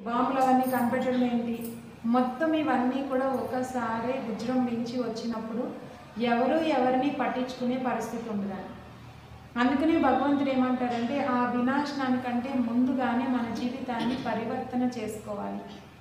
బాంబులు అవన్నీ కనిపెట్టడం ఏంటి మొత్తం ఇవన్నీ కూడా ఒకసారి విజృంభించి వచ్చినప్పుడు ఎవరు ఎవరిని పట్టించుకునే పరిస్థితి ఉండదని అందుకనే భగవంతుడు ఏమంటారంటే ఆ వినాశనానికంటే ముందుగానే మన జీవితాన్ని పరివర్తన చేసుకోవాలి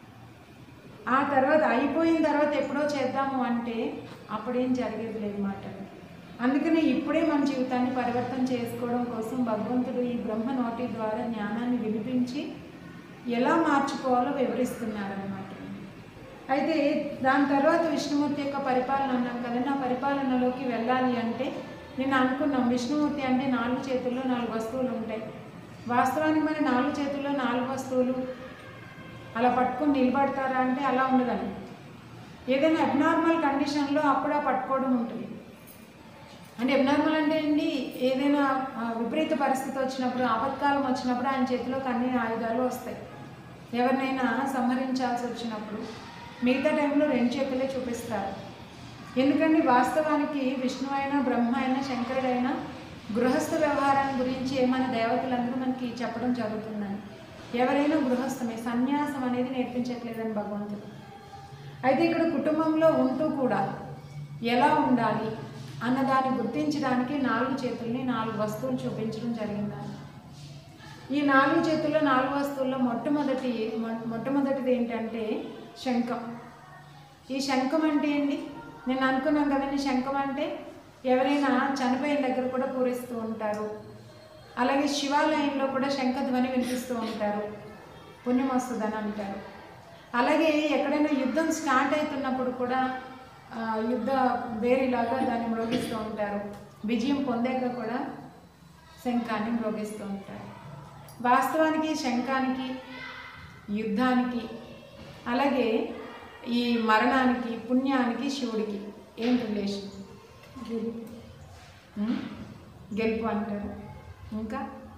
ఆ తర్వాత అయిపోయిన తర్వాత ఎప్పుడో చేద్దాము అంటే అప్పుడేం జరిగేది లేదు మాట అందుకనే ఇప్పుడే మన జీవితాన్ని పరివర్తన చేసుకోవడం కోసం భగవంతుడు ఈ బ్రహ్మ నోటి ద్వారా జ్ఞానాన్ని వినిపించి ఎలా మార్చుకోవాలో వివరిస్తున్నారనమాట అయితే దాని తర్వాత విష్ణుమూర్తి యొక్క పరిపాలన అన్నాం కదా నా పరిపాలనలోకి వెళ్ళాలి అంటే నేను అనుకున్నాం విష్ణుమూర్తి అంటే నాలుగు చేతుల్లో నాలుగు వస్తువులు ఉంటాయి వాస్తవానికి మరి నాలుగు చేతుల్లో నాలుగు వస్తువులు అలా పట్టుకొని నిలబడతారా అంటే అలా ఉండదని ఏదైనా అబ్నార్మల్ కండిషన్లో అప్పుడా పట్టుకోవడం ఉంటుంది అంటే అబ్నార్మల్ అంటే ఏంటి ఏదైనా ఆ, విపరీత పరిస్థితి వచ్చినప్పుడు ఆపత్కాలం వచ్చినప్పుడు ఆయన చేతిలోకి అన్ని ఆయుధాలు వస్తాయి ఎవరినైనా సంహరించాల్సి వచ్చినప్పుడు మిగతా టైంలో రెండు చేతులే చూపిస్తారు ఎందుకంటే వాస్తవానికి విష్ణు అయినా బ్రహ్మ అయినా శంకరుడైనా గృహస్థ వ్యవహారం గురించి మన దేవతలందరూ మనకి చెప్పడం జరుగుతుందని ఎవరైనా గృహస్థమే సన్యాసం అనేది నేర్పించట్లేదని భగవంతుడు అయితే ఇక్కడ కుటుంబంలో ఉంటూ కూడా ఎలా ఉండాలి అన్నదాన్ని గుర్తించడానికి నాలుగు చేతుల్ని నాలుగు వస్తువులు చూపించడం జరిగిందని ఈ నాలుగు చేతుల్లో నాలుగు వస్తువుల్లో మొట్టమొదటి మొ- మొట్టమొదటిది ఏంటంటే శంఖం ఈ శంఖం అంటే ఏంటి నేను అనుకున్నాం కదండి శంఖం అంటే ఎవరైనా చనిపోయిన దగ్గర కూడా పూరిస్తూ ఉంటారు అలాగే శివాలయంలో కూడా శంఖధ్వని వినిపిస్తూ ఉంటారు పుణ్యం వస్తుందని అంటారు అలాగే ఎక్కడైనా యుద్ధం స్టార్ట్ అవుతున్నప్పుడు కూడా ఆ, యుద్ధ వేరేలాగా దాన్ని మ్రోగిస్తూ ఉంటారు విజయం పొందాక కూడా శంఖాన్ని మ్రోగిస్తూ ఉంటారు వాస్తవానికి శంఖానికి యుద్ధానికి అలాగే ఈ మరణానికి పుణ్యానికి శివుడికి ఏం రిలేషన్ ఉం? గెలుపు అంటారు ఇంకా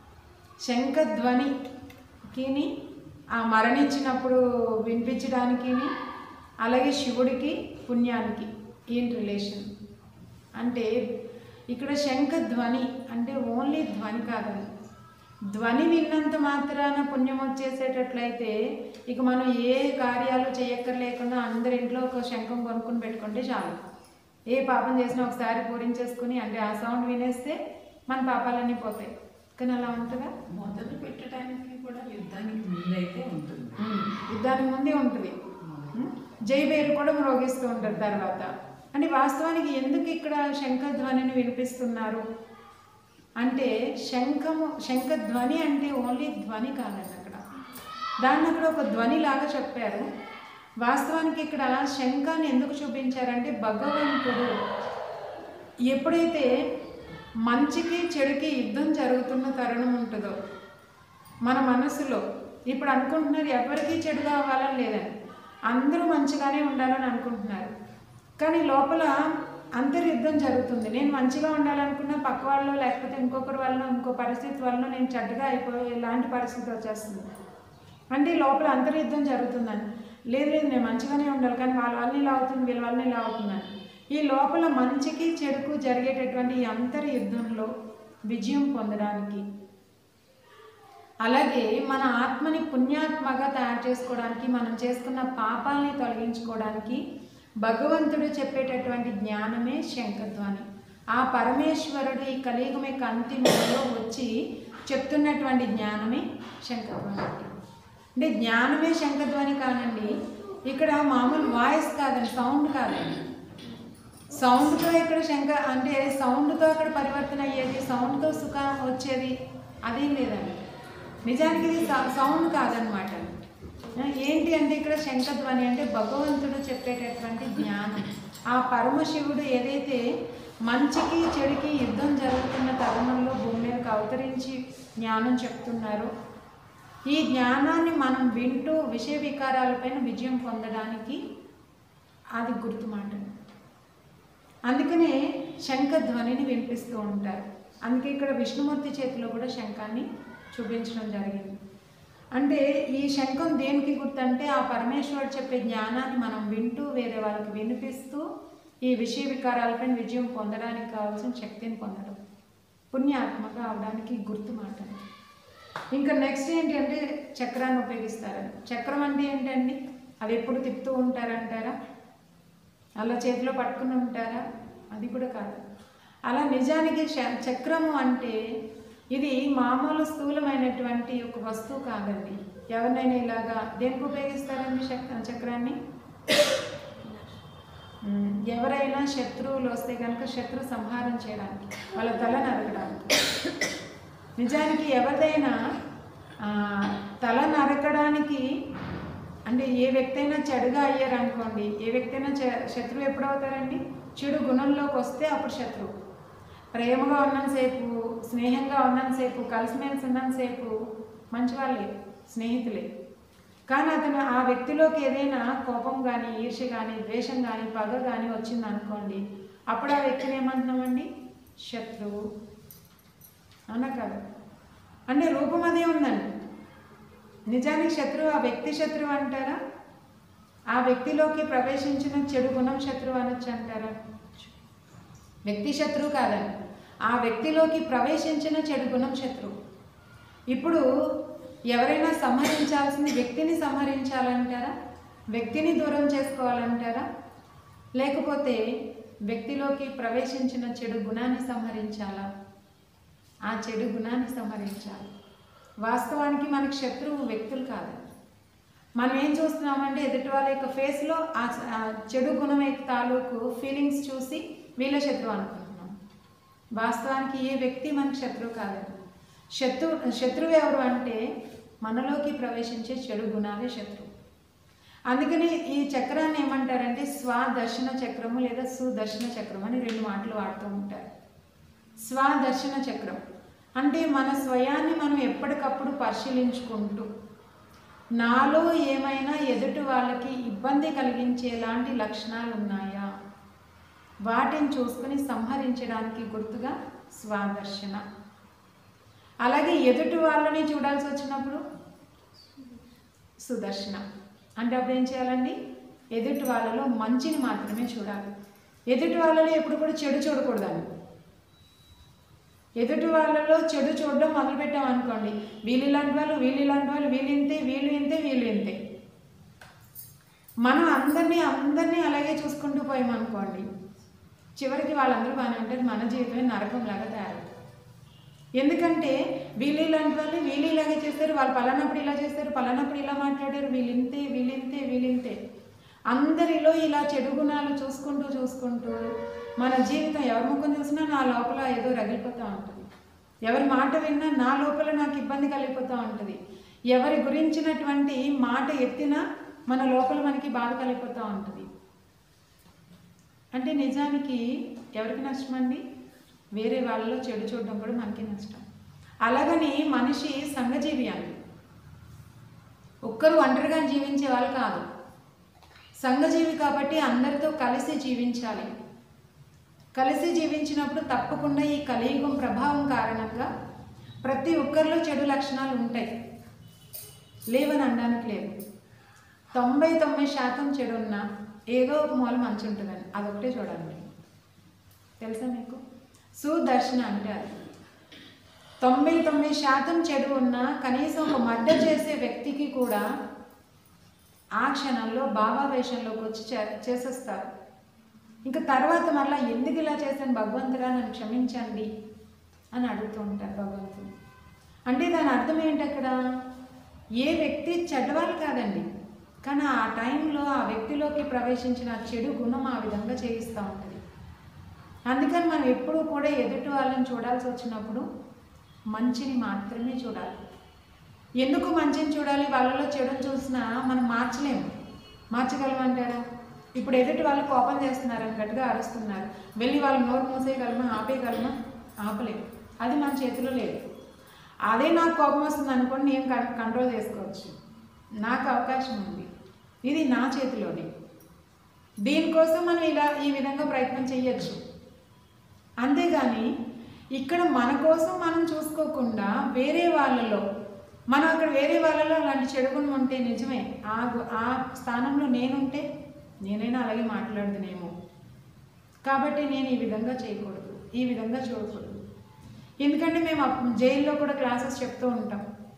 శంఖధ్వనికి ఆ మరణించినప్పుడు వినిపించడానికి అలాగే శివుడికి పుణ్యానికి ఏం రిలేషన్ అంటే ఇక్కడ శంఖధ్వని అంటే ఓన్లీ ధ్వని కాదండి ధ్వని విన్నంత మాత్రాన పుణ్యం వచ్చేసేటట్లయితే ఇక మనం ఏ కార్యాలు చేయక్కర్లేకుండా అందరి ఇంట్లో ఒక శంఖం కొనుక్కుని పెట్టుకుంటే చాలు ఏ పాపం చేసినా ఒకసారి పూరించేసుకుని అంటే ఆ సౌండ్ వినేస్తే మన పాపాలన్నీ పోతాయి కానీ అలా ఉంటుందా మొదలు పెట్టడానికి కూడా యుద్ధానికి ముందైతే ఉంటుంది యుద్ధానికి ముందే ఉంటుంది ఉం? జై పేరు కూడా మ్రోగిస్తూ ఉంటారు తర్వాత అంటే వాస్తవానికి ఎందుకు ఇక్కడ శంఖధ్వనిని వినిపిస్తున్నారు అంటే శంఖము శంఖధ్వని అంటే ఓన్లీ ధ్వని కాదండి అక్కడ దాన్ని అక్కడ ఒక ధ్వని లాగా చెప్పారు వాస్తవానికి ఇక్కడ శంఖాన్ని ఎందుకు చూపించారంటే భగవంతుడు ఎప్పుడైతే మంచికి చెడుకి యుద్ధం జరుగుతున్న తరుణం ఉంటుందో మన మనసులో ఇప్పుడు అనుకుంటున్నారు ఎవరికి చెడుగా అవ్వాలని లేదని అందరూ మంచిగానే ఉండాలని అనుకుంటున్నారు కానీ లోపల అంతర్యుద్ధం జరుగుతుంది నేను మంచిగా ఉండాలనుకున్నా పక్క వాళ్ళు లేకపోతే ఇంకొకరి వలన ఇంకో పరిస్థితి వలన నేను చెడ్డగా అయిపోయే ఇలాంటి పరిస్థితి వచ్చేస్తుంది అంటే లోపల అంతర్యుద్ధం జరుగుతుందని లేదు లేదు నేను మంచిగానే ఉండాలి కానీ వాళ్ళ వల్ల ఇలా అవుతుంది వీళ్ళ వల్ల ఇలా అవుతుందని ఈ లోపల మంచికి చెడుకు జరిగేటటువంటి ఈ అంతర్యుద్ధంలో విజయం పొందడానికి అలాగే మన ఆత్మని పుణ్యాత్మగా తయారు చేసుకోవడానికి మనం చేసుకున్న పాపాలని తొలగించుకోవడానికి భగవంతుడు చెప్పేటటువంటి జ్ఞానమే శంఖధ్వని ఆ పరమేశ్వరుడు ఈ కలియుగం యొక్క అంతిమంలో వచ్చి చెప్తున్నటువంటి జ్ఞానమే శంఖధ్వని అంటే జ్ఞానమే శంఖధ్వని కాదండి ఇక్కడ మామూలు వాయిస్ కాదండి సౌండ్ కాదండి సౌండ్తో ఇక్కడ శంఖ అంటే సౌండ్తో అక్కడ పరివర్తన అయ్యేది సౌండ్తో సుఖం వచ్చేది అదేం లేదండి నిజానికి ఇది సౌ- సౌండ్ కాదనమాట ఏంటి అంటే ఇక్కడ శంఖధ్వని అంటే భగవంతుడు చెప్పేటటువంటి జ్ఞానం ఆ పరమశివుడు ఏదైతే మంచికి చెడుకి యుద్ధం జరుగుతున్న తరుణంలో భూమి మీదకి అవతరించి జ్ఞానం చెప్తున్నారో ఈ జ్ఞానాన్ని మనం వింటూ విషయ వికారాలపైన విజయం పొందడానికి అది గుర్తు మాట అందుకనే శంఖధ్వనిని వినిపిస్తూ ఉంటారు అందుకే ఇక్కడ విష్ణుమూర్తి చేతిలో కూడా శంఖాన్ని చూపించడం జరిగింది అంటే ఈ శంఖం దేనికి గుర్తంటే ఆ పరమేశ్వరుడు చెప్పే జ్ఞానాన్ని మనం వింటూ వేరే వాళ్ళకి వినిపిస్తూ ఈ విషయ వికారాలపైన విజయం పొందడానికి కావాల్సిన శక్తిని పొందడం పుణ్యాత్మక అవడానికి గుర్తు మాట ఇంకా నెక్స్ట్ ఏంటి అంటే చక్రాన్ని ఉపయోగిస్తారని చక్రం అంటే ఏంటండి అది ఎప్పుడు తిప్పుతూ ఉంటారంటారా అలా చేతిలో పట్టుకుని ఉంటారా అది కూడా కాదు అలా నిజానికి శ- చక్రము అంటే ఇది మామూలు స్థూలమైనటువంటి ఒక వస్తువు కాదండి ఎవరినైనా ఇలాగా దేనికి ఉపయోగిస్తారండి చక్- చక్రాన్ని ఉమ్, ఎవరైనా శత్రువులు వస్తే కనుక శత్రు సంహారం చేయడానికి వాళ్ళ తల నరకడానికి నిజానికి ఎవరిదైనా ఆ, తల నరకడానికి అంటే ఏ వ్యక్తి అయినా చెడుగా అయ్యారు అనుకోండి ఏ వ్యక్తి అయినా చె- శత్రువు ఎప్పుడు అవుతారండి చెడు గుణంలోకి వస్తే అప్పుడు శత్రువు ప్రేమగా ఉన్నంతసేపు స్నేహంగా ఉన్నంతసేపు కలిసిమెలిసి ఉన్నంతసేపు మంచి వాళ్ళే స్నేహితులే కానీ అతను ఆ వ్యక్తిలోకి ఏదైనా కోపం కానీ ఈర్ష్య కానీ ద్వేషం కానీ పగ కానీ వచ్చింది అనుకోండి అప్పుడు ఆ వ్యక్తిని ఏమంటున్నామండి శత్రువు అవునా కాదు అంటే రూపం అదే ఉందండి నిజానికి శత్రువు ఆ వ్యక్తి శత్రువు అంటారా ఆ వ్యక్తిలోకి ప్రవేశించిన చెడు గుణం శత్రువు అనొచ్చు అంటారా వ్యక్తి శత్రువు కాదండి ఆ వ్యక్తిలోకి ప్రవేశించిన చెడు గుణం శత్రువు ఇప్పుడు ఎవరైనా సంహరించాల్సింది వ్యక్తిని సంహరించాలంటారా వ్యక్తిని దూరం చేసుకోవాలంటారా లేకపోతే వ్యక్తిలోకి ప్రవేశించిన చెడు గుణాన్ని సంహరించాలా ఆ చెడు గుణాన్ని సంహరించాలి వాస్తవానికి మనకి శత్రువు వ్యక్తులు కాదు మనం ఏం చూస్తున్నామంటే ఎదుటి వాళ్ళ యొక్క ఫేస్లో ఆ ఆ చెడు గుణం యొక్క తాలూకు ఫీలింగ్స్ చూసి వీళ్ళ శత్రువు అనుకుంటున్నాం వాస్తవానికి ఏ వ్యక్తి మనకి శత్రువు కాదండి శత్రువు శత్రువు ఎవరు అంటే మనలోకి ప్రవేశించే చెడు గుణాలే శత్రువు అందుకని ఈ చక్రాన్ని ఏమంటారంటే స్వదర్శన చక్రము లేదా సుదర్శన చక్రం అని రెండు మాటలు వాడుతూ ఉంటారు స్వదర్శన చక్రం అంటే మన స్వయాన్ని మనం ఎప్పటికప్పుడు పరిశీలించుకుంటూ నాలో ఏమైనా ఎదుటి వాళ్ళకి ఇబ్బంది కలిగించేలాంటి లక్షణాలు ఉన్నాయా వాటిని చూసుకుని సంహరించడానికి గుర్తుగా స్వదర్శన అలాగే ఎదుటి వాళ్ళని చూడాల్సి వచ్చినప్పుడు సుదర్శన అంటే అప్పుడు ఏం చేయాలండి ఎదుటి వాళ్ళలో మంచిని మాత్రమే చూడాలి ఎదుటి వాళ్ళలో ఎప్పుడు కూడా చెడు చూడకూడదండి ఎదుటి వాళ్ళలో చెడు చూడడం మొదలుపెట్టాం అనుకోండి వీళ్ళు ఇలాంటి వాళ్ళు వీళ్ళు ఇలాంటి వాళ్ళు వీళ్ళు ఇంతే వీళ్ళు ఇంతే వీళ్ళు ఇంతే మనం అందరినీ అందరినీ అలాగే చూసుకుంటూ పోయామనుకోండి చివరికి వాళ్ళందరూ బాగానే ఉంటారు మన జీవితమే నరకంలాగా తయారవుతుంది ఎందుకంటే వీళ్ళు ఇలాంటి వాళ్ళు వీళ్ళు ఇలాగే చేస్తారు వాళ్ళు పలానప్పుడు ఇలా చేస్తారు పలానప్పుడు ఇలా మాట్లాడారు వీళ్ళింతే వీళ్ళింతే వీళ్ళింతే అందరిలో ఇలా చెడు గుణాలు చూసుకుంటూ చూసుకుంటూ మన జీవితం ఎవరి ముఖం చూసినా నా లోపల ఏదో రగిలిపోతూ ఉంటుంది ఎవరి మాట విన్నా నా లోపల నాకు ఇబ్బంది కలిగిపోతూ ఉంటుంది ఎవరి గురించినటువంటి మాట ఎత్తినా మన లోపల మనకి బాధ కలిగిపోతూ ఉంటుంది అంటే నిజానికి ఎవరికి నష్టం అండి వేరే వాళ్ళలో చెడు చూడడం కూడా మనకి నష్టం అలాగని మనిషి సంఘజీవి అండి ఒక్కరు ఒంటరిగా జీవించే వాళ్ళు కాదు సంఘజీవి కాబట్టి అందరితో కలిసి జీవించాలి కలిసి జీవించినప్పుడు తప్పకుండా ఈ కలియుగం ప్రభావం కారణంగా ప్రతి ఒక్కరిలో చెడు లక్షణాలు ఉంటాయి లేవని అనడానికి లేదు తొంభై తొమ్మిది శాతం చెడు ఉన్నా ఏదో ఒక మూల మంచి ఉంటుందని అదొకటే చూడాలి తెలుసా మీకు సుదర్శన అంటే అది తొంభై తొమ్మిది శాతం చెడు ఉన్నా కనీసం ఒక మర్డర్ చేసే వ్యక్తికి కూడా ఆ క్షణంలో భావావేశంలోకి వచ్చి చే- చేసేస్తారు ఇంకా తర్వాత మళ్ళీ ఎందుకు ఇలా చేశాను భగవంతుడా నన్ను క్షమించండి అని అడుగుతూ ఉంటారు భగవంతుడు అంటే దాని అర్థం ఏంటి అక్కడ ఏ వ్యక్తి చెడ్డవాళ్ళు కాదండి కానీ ఆ టైంలో ఆ వ్యక్తిలోకి ప్రవేశించిన ఆ చెడు గుణం ఆ విధంగా చేయిస్తూ ఉంటుంది అందుకని మనం ఎప్పుడూ కూడా ఎదుటి వాళ్ళని చూడాల్సి వచ్చినప్పుడు మంచిని మాత్రమే చూడాలి ఎందుకు మంచిని చూడాలి వాళ్ళలో చెడుని చూసినా మనం మార్చలేము మార్చగలమంటారా ఇప్పుడు ఎదుటి వాళ్ళు కోపం చేస్తున్నారని గట్టిగా అరుస్తున్నారు వెళ్ళి వాళ్ళు నోరు మూసేయగలమా ఆపేయగలమా ఆపలేము అది మన చేతిలో లేదు అదే నాకు కోపం వస్తుంది అనుకోండి నేను కం- కంట్రోల్ చేసుకోవచ్చు నాకు అవకాశం ఉంది ఇది నా చేతిలోనే దీనికోసం మనం ఇలా ఈ విధంగా ప్రయత్నం చేయొచ్చు అంతేగాని ఇక్కడ మన కోసం మనం చూసుకోకుండా వేరే వాళ్ళలో మనం అక్కడ వేరే వాళ్ళలో అలాంటి చెడు గుణం ఉంటే నిజమే ఆ గు- ఆ స్థానంలో నేనుంటే నేనైనా అలాగే మాట్లాడుతునేమో కాబట్టి నేను ఈ విధంగా చేయకూడదు ఈ విధంగా చూడకూడదు ఎందుకంటే మేము అప్- జైల్లో కూడా క్లాసెస్ చెప్తూ ఉంటాం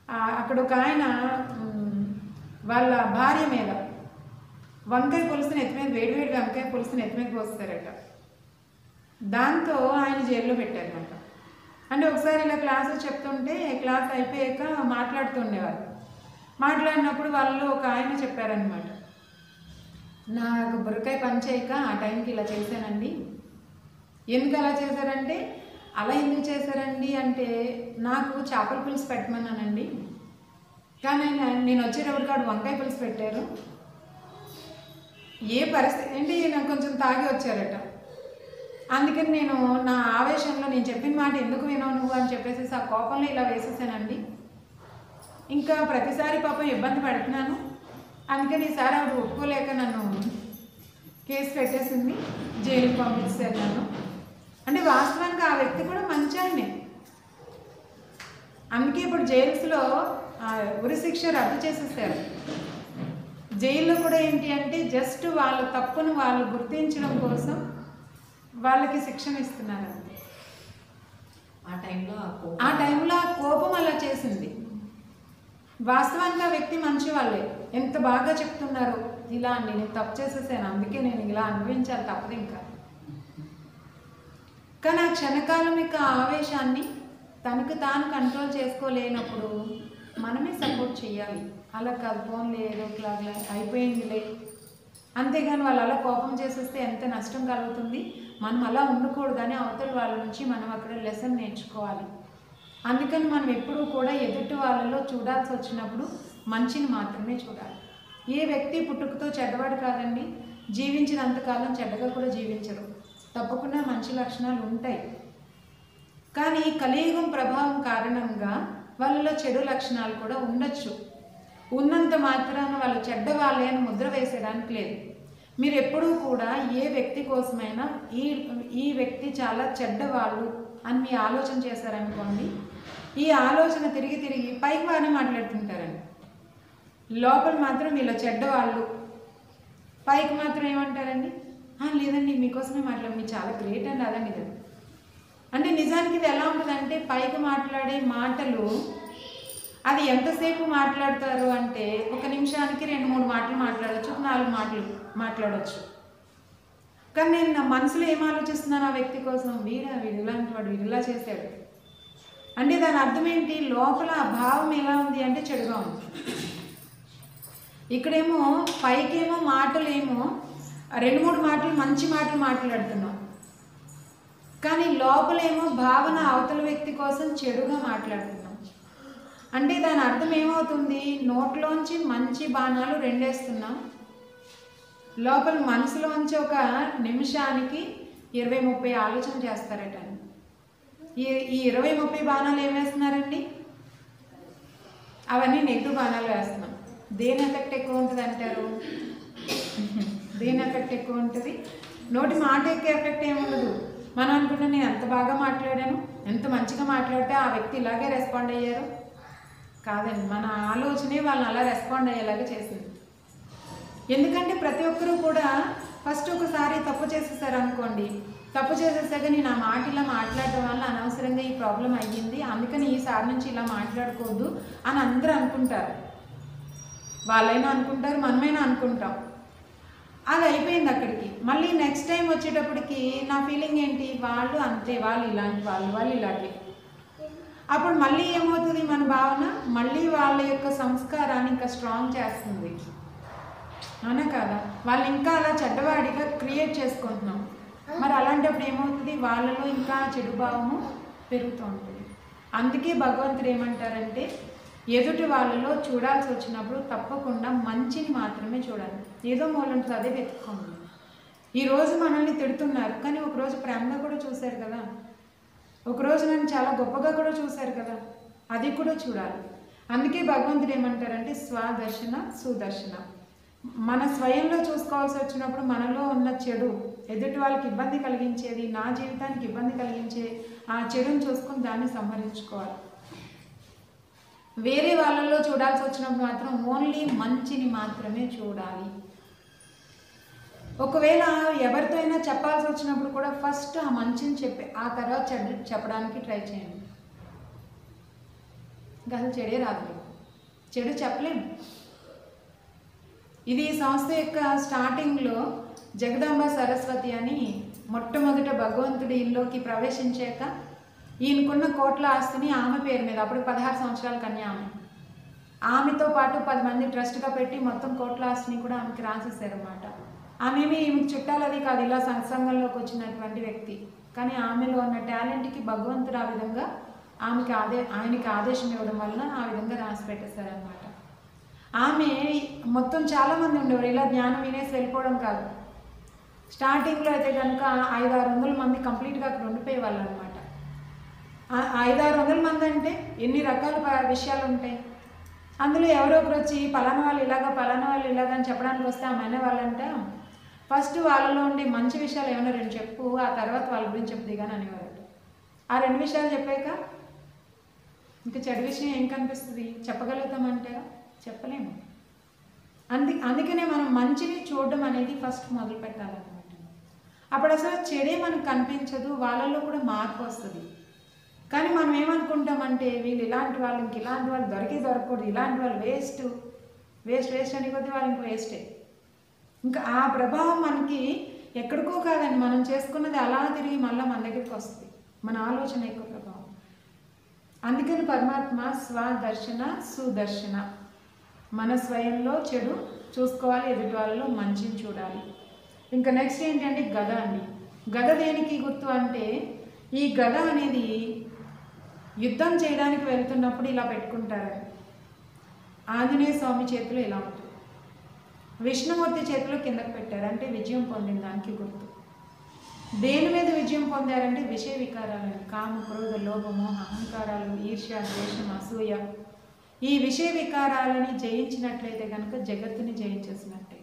ఆ, అక్కడ ఒక ఆయన మ్, వాళ్ళ భార్య మీద వంకాయ పులుసుని ఎత్తి మీద వేడి వేడి వంకాయ పులుసుని ఎత్తి మీద పోస్తారట దాంతో ఆయన జైల్లో పెట్టారనమాట అంటే ఒకసారి ఇలా క్లాసు చెప్తుంటే క్లాస్ అయిపోయాక మాట్లాడుతుండేవారు మాట్లాడినప్పుడు వాళ్ళు ఒక ఆయన చెప్పారనమాట నాకు బుర్రకాయ పని చేయక ఆ టైంకి ఇలా చేశానండి ఎందుకు అలా చేశారంటే అలా ఎందుకు చేశారండి అంటే నాకు చేపల పులుసు పెట్టమన్నానండి కానీ ఆయన- నేను వచ్చేటప్పటికి ఆడు వంకాయ పులుసు పెట్టారు ఏ పరిస్థితి ఏంటి నాకు కొంచెం తాగి వచ్చారట అందుకని నేను నా ఆవేశంలో నేను చెప్పిన మాట ఎందుకు వినవు నువ్వు అని చెప్పేసి ఆ కోపంలో ఇలా వేసేసానండి ఇంకా ప్రతిసారి పాపం ఇబ్బంది పడుతున్నాను అందుకని ఈసారి ఆవిడ ఒప్పుకోలేక నన్ను కేసు పెట్టేసింది జైలుకి పంపించారు నన్ను అంటే వాస్తవానికి ఆ వ్యక్తి కూడా మంచి ఆయనే అందుకే ఇప్పుడు జైల్స్లో ఆ ఉరి శిక్ష రద్దు చేసేసారు జైల్లో కూడా ఏంటి అంటే జస్ట్ వాళ్ళ తప్పును వాళ్ళు గుర్తించడం కోసం వాళ్ళకి శిక్షణ ఇస్తున్నారు అంతే ఆ టైంలో ఆ కోపం ఆ టైంలో ఆ కోపం అలా చేసింది వాస్తవానికి ఆ వ్యక్తి మంచి వాళ్ళే ఎంత బాగా చెప్తున్నారు ఇలా అండి నేను తప్పు చేసేసాను అందుకే నేను ఇలా అనుభవించాలి తప్పదు ఇంకా కానీ ఆ క్షణకాలం యొక్క ఆవేశాన్ని తనకు తాను కంట్రోల్ చేసుకోలేనప్పుడు మనమే సపోర్ట్ చేయాలి అలా కాదు ఫోన్ లేదు ఇట్లా అట్లా అయిపోయిందిలే అంతేగాని వాళ్ళు అలా కోపం చేసేస్తే ఎంత నష్టం కలుగుతుంది మనం అలా ఉండకూడదని అవతల వాళ్ళ నుంచి మనం అక్కడ లెసన్ నేర్చుకోవాలి అందుకని మనం ఎప్పుడూ కూడా ఎదుటి వాళ్ళలో చూడాల్సి వచ్చినప్పుడు మంచిని మాత్రమే చూడాలి ఏ వ్యక్తి పుట్టుకతో చెడ్డవాడు కాదండి జీవించినంతకాలం చెడ్డగా కూడా జీవించరు తప్పకుండా మంచి లక్షణాలు ఉంటాయి కానీ కలియుగం ప్రభావం కారణంగా వాళ్ళలో చెడు లక్షణాలు కూడా ఉండొచ్చు ఉన్నంత మాత్రాన వాళ్ళు చెడ్డ వాళ్ళే అని ముద్ర వేసేయడానికి లేదు మీరు ఎప్పుడూ కూడా ఏ వ్యక్తి కోసమైనా ఈ ఈ వ్యక్తి చాలా చెడ్డవాళ్ళు అని మీ ఆలోచన చేశారనుకోండి ఈ ఆలోచన తిరిగి తిరిగి పైకి బాగానే మాట్లాడుతుంటారండి లోపల మాత్రం వీళ్ళ చెడ్డవాళ్ళు పైకి మాత్రం ఏమంటారండి "ఆ, లేదండి మీకోసమే మాట్లాడు మీరు చాలా గ్రేట్ అండి అదండి ఇది అంటే నిజానికి ఇది ఎలా ఉంటుందంటే పైకి మాట్లాడే మాటలు అది ఎంతసేపు మాట్లాడతారు అంటే ఒక నిమిషానికి రెండు మూడు మాటలు మాట్లాడచ్చు నాలుగు మాటలు మాట్లాడవచ్చు కానీ నేను నా మనసులో ఏం ఆలోచిస్తున్నాను ఆ వ్యక్తి కోసం వీడా వీడు ఇలాంటి వాడు వీడు ఇలా చేశాడు అంటే దాని అర్థం ఏంటి లోపల ఆ భావం ఎలా ఉంది అంటే చెడుగా ఉంది ఇక్కడేమో పైకేమో మాటలేమో రెండు మూడు మాటలు మంచి మాటలు మాట్లాడుతున్నాం కానీ లోపలేమో భావన అవతల వ్యక్తి కోసం చెడుగా మాట్లాడుతున్నాం అంటే దాని అర్థం ఏమవుతుంది నోట్లోంచి మంచి బాణాలు రెండేస్తున్నాం లోపల మనసులోంచి ఒక నిమిషానికి ఇరవై ముప్పై ఆలోచన చేస్తారట ఈ ఈ ఇరవై ముప్పై బాణాలు ఏం వేస్తున్నారండి అవన్నీ నెగిటివ్ బాణాలు వేస్తున్నాం దేని ఎఫెక్ట్ ఎక్కువ ఉంటుంది అంటారు దేని ఎఫెక్ట్ ఎక్కువ ఉంటుంది నోటి మాట ఎక్కే ఎఫెక్ట్ ఏముండదు మనం అనుకుంటాం నేను ఎంత బాగా మాట్లాడాను ఎంత మంచిగా మాట్లాడితే ఆ వ్యక్తి ఇలాగే రెస్పాండ్ అయ్యారు కాదండి మన ఆలోచనే వాళ్ళని అలా రెస్పాండ్ అయ్యేలాగా చేసింది ఎందుకంటే ప్రతి ఒక్కరూ కూడా ఫస్ట్ ఒకసారి తప్పు చేసేసారు అనుకోండి తప్పు చేసేసాక నేను ఆ మాట ఇలా మాట్లాడడం వల్ల అనవసరంగా ఈ ప్రాబ్లం అయ్యింది అందుకని ఈసారి నుంచి ఇలా మాట్లాడకూడదు అని అందరూ అనుకుంటారు వాళ్ళైనా అనుకుంటారు మనమైనా అనుకుంటాం అది అయిపోయింది అక్కడికి మళ్ళీ నెక్స్ట్ టైం వచ్చేటప్పటికి నా ఫీలింగ్ ఏంటి వాళ్ళు అంతే వాళ్ళు ఇలాంటి వాళ్ళు వాళ్ళు ఇలాంటి అప్పుడు మళ్ళీ ఏమవుతుంది మన భావన మళ్ళీ వాళ్ళ యొక్క సంస్కారాన్ని ఇంకా స్ట్రాంగ్ చేస్తుంది అవునా కదా వాళ్ళు ఇంకా అలా చెడ్డవాడిగా క్రియేట్ చేసుకుంటున్నాం మరి అలాంటప్పుడు ఏమవుతుంది వాళ్ళలో ఇంకా చెడు భావము పెరుగుతూ ఉంటుంది అందుకే భగవంతుడు ఏమంటారంటే ఎదుటి వాళ్ళలో చూడాల్సి వచ్చినప్పుడు తప్పకుండా మంచిని మాత్రమే చూడాలి ఏదో మూలంతో అదే వెతుక్కోండి ఈరోజు మనల్ని తిడుతున్నారు కానీ ఒకరోజు ప్రేమగా కూడా చూశారు కదా ఒకరోజు నన్ను చాలా గొప్పగా కూడా చూశారు కదా అది కూడా చూడాలి అందుకే భగవంతుడు ఏమంటారంటే స్వదర్శన సుదర్శన మన స్వయంలో చూసుకోవాల్సి వచ్చినప్పుడు మనలో ఉన్న చెడు ఎదుటి వాళ్ళకి ఇబ్బంది కలిగించేది నా జీవితానికి ఇబ్బంది కలిగించే ఆ చెడుని చూసుకొని దాన్ని సంహరించుకోవాలి వేరే వాళ్ళలో చూడాల్సి వచ్చినప్పుడు మాత్రం ఓన్లీ మంచిని మాత్రమే చూడాలి ఒకవేళ ఎవరితో అయినా చెప్పాల్సి వచ్చినప్పుడు కూడా ఫస్ట్ ఆ మంచిని చెప్పి ఆ తర్వాత చెడు చెప్పడానికి ట్రై చేయండి ఇంకా అసలు చెడే రాదు చెడు చెప్పలేము ఇది ఈ సంస్థ యొక్క స్టార్టింగ్లో జగదాంబ సరస్వతి అని మొట్టమొదట భగవంతుడి ఇల్లుకి ప్రవేశించాక ఈయనకున్న కోట్ల ఆస్తిని ఆమె పేరు మీద అప్పుడు పదహారు సంవత్సరాల కన్యా ఆమె ఆమెతో పాటు పది మంది ట్రస్ట్గా పెట్టి మొత్తం కోట్ల ఆస్తిని కూడా ఆమెకి రాసేసారన్నమాట ఆమెమి ఈమెకి చుట్టాలది కాదు ఇలా సత్సంగంలోకి వచ్చినటువంటి వ్యక్తి కానీ ఆమెలో ఉన్న టాలెంట్కి భగవంతుడు ఆ విధంగా ఆమెకి ఆదే ఆయనకి ఆదేశం ఇవ్వడం వలన ఆ విధంగా రాసి పెట్టేశారనమాట ఆమె మొత్తం చాలామంది ఉండేవారు ఇలా జ్ఞానం వినేసి వెళ్ళిపోవడం కాదు స్టార్టింగ్లో అయితే కనుక ఐదు ఆరు వందల మంది కంప్లీట్గా అక్కడ ఉండిపోయే వాళ్ళు అనమాట ఐదు ఆరు వందల మంది అంటే ఎన్ని రకాల ప- విషయాలు ఉంటాయి అందులో ఎవరో ఒకరు వచ్చి పలానా వాళ్ళు ఇలాగా పలానా వాళ్ళు ఇలాగా అని చెప్పడానికి వస్తే ఆమె అనే వాళ్ళంట ఫస్ట్ వాళ్ళలో ఉండే మంచి విషయాలు ఏమైనా రెండు చెప్పు ఆ తర్వాత వాళ్ళ గురించి చెప్తే కానీ అనేవారు ఆ రెండు విషయాలు చెప్పాక ఇంకా చెడు విషయం ఏం కనిపిస్తుంది చెప్పగలుగుతామంటారా చెప్పలేము అంది అందుకనే మనం మంచిని చూడడం అనేది ఫస్ట్ మొదలు పెట్టాలన్నమాట అప్పుడు అసలు చెడే మనకు కనిపించదు వాళ్ళల్లో కూడా మార్పు వస్తుంది కానీ మనం ఏమనుకుంటామంటే వీళ్ళు ఇలాంటి వాళ్ళు ఇంక ఇలాంటి వాళ్ళు దొరికి దొరకకూడదు ఇలాంటి వాళ్ళు వేస్ట్ వేస్ట్ వేస్ట్ అని కొద్ది వాళ్ళు ఇంక వేస్టే ఇంకా ఆ ప్రభావం మనకి ఎక్కడికో కాదండి మనం చేసుకున్నది అలా తిరిగి మళ్ళీ మన దగ్గరికి వస్తుంది మన ఆలోచన ఎక్కువ ప్రభావం అందుకని పరమాత్మ స్వదర్శన సుదర్శన మన స్వయంలో చెడు చూసుకోవాలి ఎదుటి వాళ్ళలో మంచిని చూడాలి ఇంకా నెక్స్ట్ ఏంటంటే గద అండి గద దేనికి గుర్తు అంటే ఈ గద అనేది యుద్ధం చేయడానికి వెళ్తున్నప్పుడు ఇలా పెట్టుకుంటారని ఆంజనేయ స్వామి చేతిలో ఇలా ఉంటుంది విష్ణుమూర్తి చేతిలో కిందకు పెట్టారు అంటే విజయం పొందిన దానికి గుర్తు దేని మీద విజయం పొందారంటే విషయ వికారాలని కామ క్రోధ లోభము అహంకారాలు ఈర్ష్య ద్వేషం అసూయ ఈ విషయ వికారాలని జయించినట్లయితే కనుక జగత్తుని జయించేసినట్టే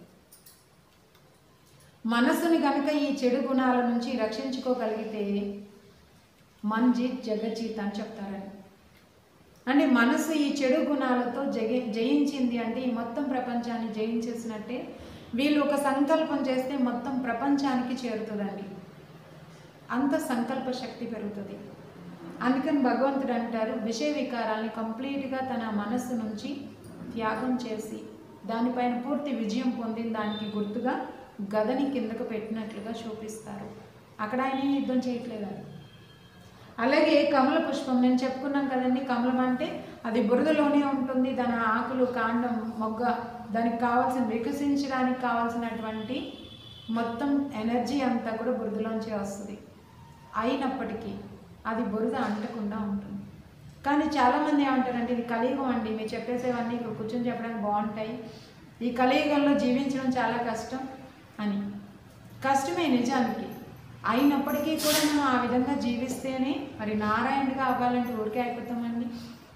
మనస్సుని కనుక ఈ చెడు గుణాల నుంచి రక్షించుకోగలిగితే మంజిత్ జగజ్జీత్ అని చెప్తారని అంటే మనసు ఈ చెడు గుణాలతో జగి జయించింది అంటే ఈ మొత్తం ప్రపంచాన్ని జయించేసినట్టే వీళ్ళు ఒక సంకల్పం చేస్తే మొత్తం ప్రపంచానికి చేరుతుందండి అంత సంకల్ప శక్తి పెరుగుతుంది అందుకని భగవంతుడు అంటారు విషయ వికారాల్ని కంప్లీట్గా తన మనస్సు నుంచి త్యాగం చేసి దానిపైన పూర్తి విజయం పొందిన దానికి గుర్తుగా గదని కిందకు పెట్టినట్లుగా చూపిస్తారు అక్కడ ఆయన ఏం యుద్ధం చేయట్లేదని అలాగే కమల పుష్పం నేను చెప్పుకున్నాం కదండి కమలం అంటే అది బురదలోనే ఉంటుంది దాని ఆకులు కాండం మొగ్గ దానికి కావాల్సిన వికసించడానికి కావాల్సినటువంటి మొత్తం ఎనర్జీ అంతా కూడా బురదలోంచే వస్తుంది అయినప్పటికీ అది బురద అంటకుండా ఉంటుంది కానీ చాలామంది ఏమంటారంటే ఇది కలియుగం అండి మీరు చెప్పేసేవన్నీ ఇక్కడ కూర్చొని చెప్పడానికి బాగుంటాయి ఈ కలియుగంలో జీవించడం చాలా కష్టం అని కష్టమే నిజానికి అయినప్పటికీ కూడా మనం ఆ విధంగా జీవిస్తేనే మరి నారాయణుడిగా అవ్వాలంటే ఊరికే అయిపోతామండి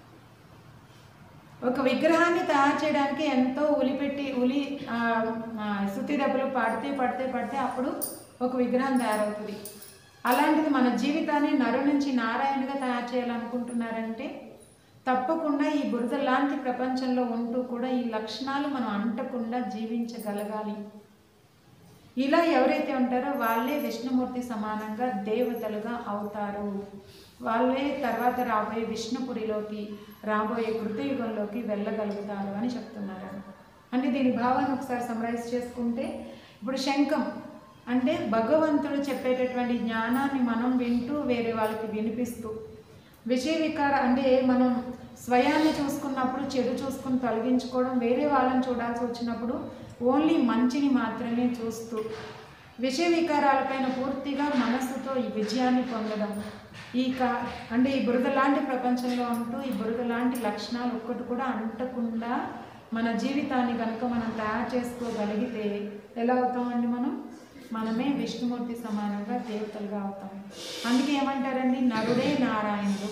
ఒక విగ్రహాన్ని తయారు చేయడానికి ఎంతో ఉలి పెట్టి ఉలి ఆ, ఆ, శృతి దెబ్బలు పడితే పడితే పడితే అప్పుడు ఒక విగ్రహం తయారవుతుంది అలాంటిది మన జీవితాన్ని నరు నుంచి నారాయణుడిగా తయారు చేయాలనుకుంటున్నారంటే తప్పకుండా ఈ బురద లాంటి ప్రపంచంలో ఉంటూ కూడా ఈ లక్షణాలు మనం అంటకుండా జీవించగలగాలి ఇలా ఎవరైతే ఉంటారో వాళ్ళే విష్ణుమూర్తి సమానంగా దేవతలుగా అవుతారు వాళ్ళే తర్వాత రాబోయే విష్ణుపురిలోకి రాబోయే కృతయుగంలోకి వెళ్ళగలుగుతారు అని చెప్తున్నారు అంటే దీని భావాన్ని ఒకసారి సమరైజ్ చేసుకుంటే ఇప్పుడు శంఖం అంటే భగవంతుడు చెప్పేటటువంటి జ్ఞానాన్ని మనం వింటూ వేరే వాళ్ళకి వినిపిస్తూ విషయ వికార అంటే మనం స్వయాన్ని చూసుకున్నప్పుడు చెడు చూసుకుని తొలగించుకోవడం వేరే వాళ్ళని చూడాల్సి వచ్చినప్పుడు ఓన్లీ మంచిని మాత్రమే చూస్తూ విషయ వికారాలపైన పూర్తిగా మనస్సుతో ఈ విజయాన్ని పొందడం ఈ కా అంటే ఈ బురద లాంటి ప్రపంచంలో ఉంటూ ఈ బురద లాంటి లక్షణాలు ఒక్కటి కూడా అంటకుండా మన జీవితాన్ని కనుక మనం తయారు చేసుకోగలిగితే ఎలా అవుతామండి మనం మనమే విష్ణుమూర్తి సమానంగా దేవతలుగా అవుతాం అందుకే ఏమంటారండి నరుడే నారాయణుడు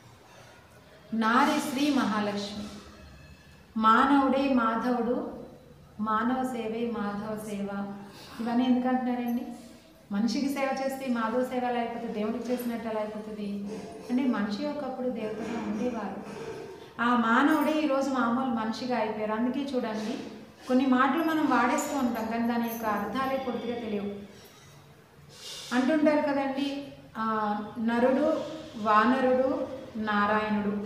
నారి శ్రీ మహాలక్ష్మి మానవుడే మాధవుడు మానవ సేవే మాధవ సేవ ఇవన్నీ ఎందుకు అంటున్నారండి మనిషికి సేవ చేస్తే మాధవ సేవ ఎలా అయిపోతుంది దేవుడికి చేసినట్టు ఎలా అయిపోతుంది అంటే మనిషి ఒకప్పుడు దేవతగా ఉండేవారు ఆ మానవుడే ఈరోజు మామూలు మనిషిగా అయిపోయారు అందుకే చూడండి కొన్ని మాటలు మనం వాడేస్తూ ఉంటాం కానీ దాని యొక్క అర్థాలే పూర్తిగా తెలియవు అంటుంటారు కదండి ఆ, నరుడు వానరుడు నారాయణుడు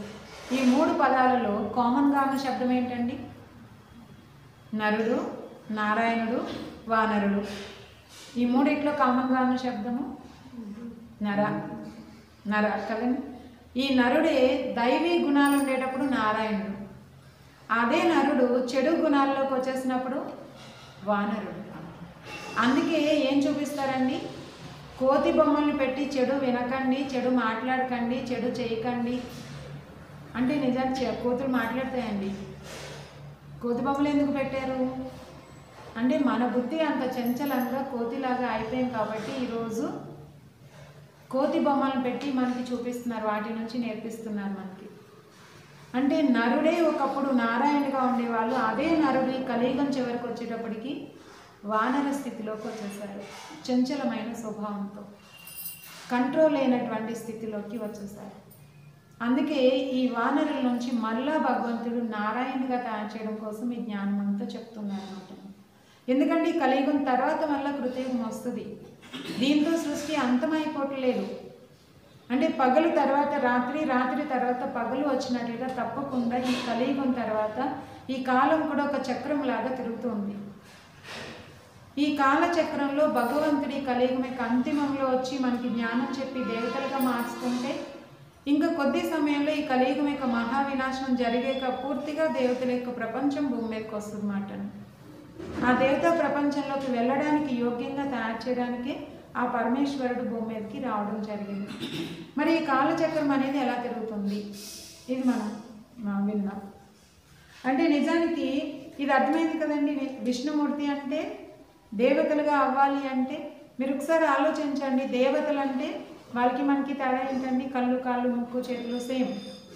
ఈ మూడు పదాలలో కామన్గా ఉన్న శబ్దం ఏంటండి నరుడు నారాయణుడు వానరుడు ఈ మూడిట్లో కామన్గా ఉన్న శబ్దము నర నర కదండి ఈ నరుడే దైవీ గుణాలు ఉండేటప్పుడు నారాయణుడు అదే నరుడు చెడు గుణాల్లోకి వచ్చేసినప్పుడు వానరుడు అందుకే ఏం చూపిస్తారండి కోతి బొమ్మల్ని పెట్టి చెడు వినకండి చెడు మాట్లాడకండి చెడు చేయకండి అంటే నిజానికి చె- కోతులు మాట్లాడతాయండి కోతి బొమ్మలు ఎందుకు పెట్టారు అంటే మన బుద్ధి అంత చంచలంగా కోతిలాగా అయిపోయింది కాబట్టి ఈరోజు కోతి బొమ్మలను పెట్టి మనకి చూపిస్తున్నారు వాటి నుంచి నేర్పిస్తున్నారు మనకి అంటే నరుడే ఒకప్పుడు నారాయణగా ఉండేవాళ్ళు అదే నరుడు ఈ కలియుగం చివరికి వచ్చేటప్పటికి వానర స్థితిలోకి వచ్చేసారు చంచలమైన స్వభావంతో కంట్రోల్ లేనటువంటి స్థితిలోకి వచ్చేసారు అందుకే ఈ వానరుల నుంచి మళ్ళా భగవంతుడు నారాయణగా తయారు చేయడం కోసం ఈ జ్ఞానం అంతా చెప్తున్నారు అనమాట ఎందుకంటే ఈ కలియుగం తర్వాత మళ్ళా కృతయుగం వస్తుంది దీంతో సృష్టి అంతమైపోవట్లేదు అంటే పగలు తర్వాత రాత్రి రాత్రి తర్వాత పగలు వచ్చినట్లుగా తప్పకుండా ఈ కలియుగం తర్వాత ఈ కాలం కూడా ఒక చక్రం లాగా తిరుగుతుంది ఈ కాల చక్రంలో భగవంతుడి కలియుగం యొక్క అంతిమంలో వచ్చి మనకి జ్ఞానం చెప్పి దేవతలుగా మార్చుకుంటే ఇంకా కొద్ది సమయంలో ఈ కలియుగం యొక్క మహావినాశనం జరిగాక పూర్తిగా దేవతల యొక్క ప్రపంచం భూమి మీదకి వస్తుంది మాట ఆ దేవతా ప్రపంచంలోకి వెళ్ళడానికి యోగ్యంగా తయారు చేయడానికి ఆ పరమేశ్వరుడు భూమి మీదకి రావడం జరిగింది మరి ఈ కాలచక్రం అనేది ఎలా తిరుగుతుంది ఇది మనం ఆ, విన్నాం అంటే నిజానికి ఇది అర్థమైంది కదండి వి- విష్ణుమూర్తి అంటే దేవతలుగా అవ్వాలి అంటే మీరు ఒకసారి ఆలోచించండి దేవతలు అంటే వాళ్ళకి మనకి తేడా ఏంటండి కళ్ళు కాళ్ళు ముక్కు చేతులు సేమ్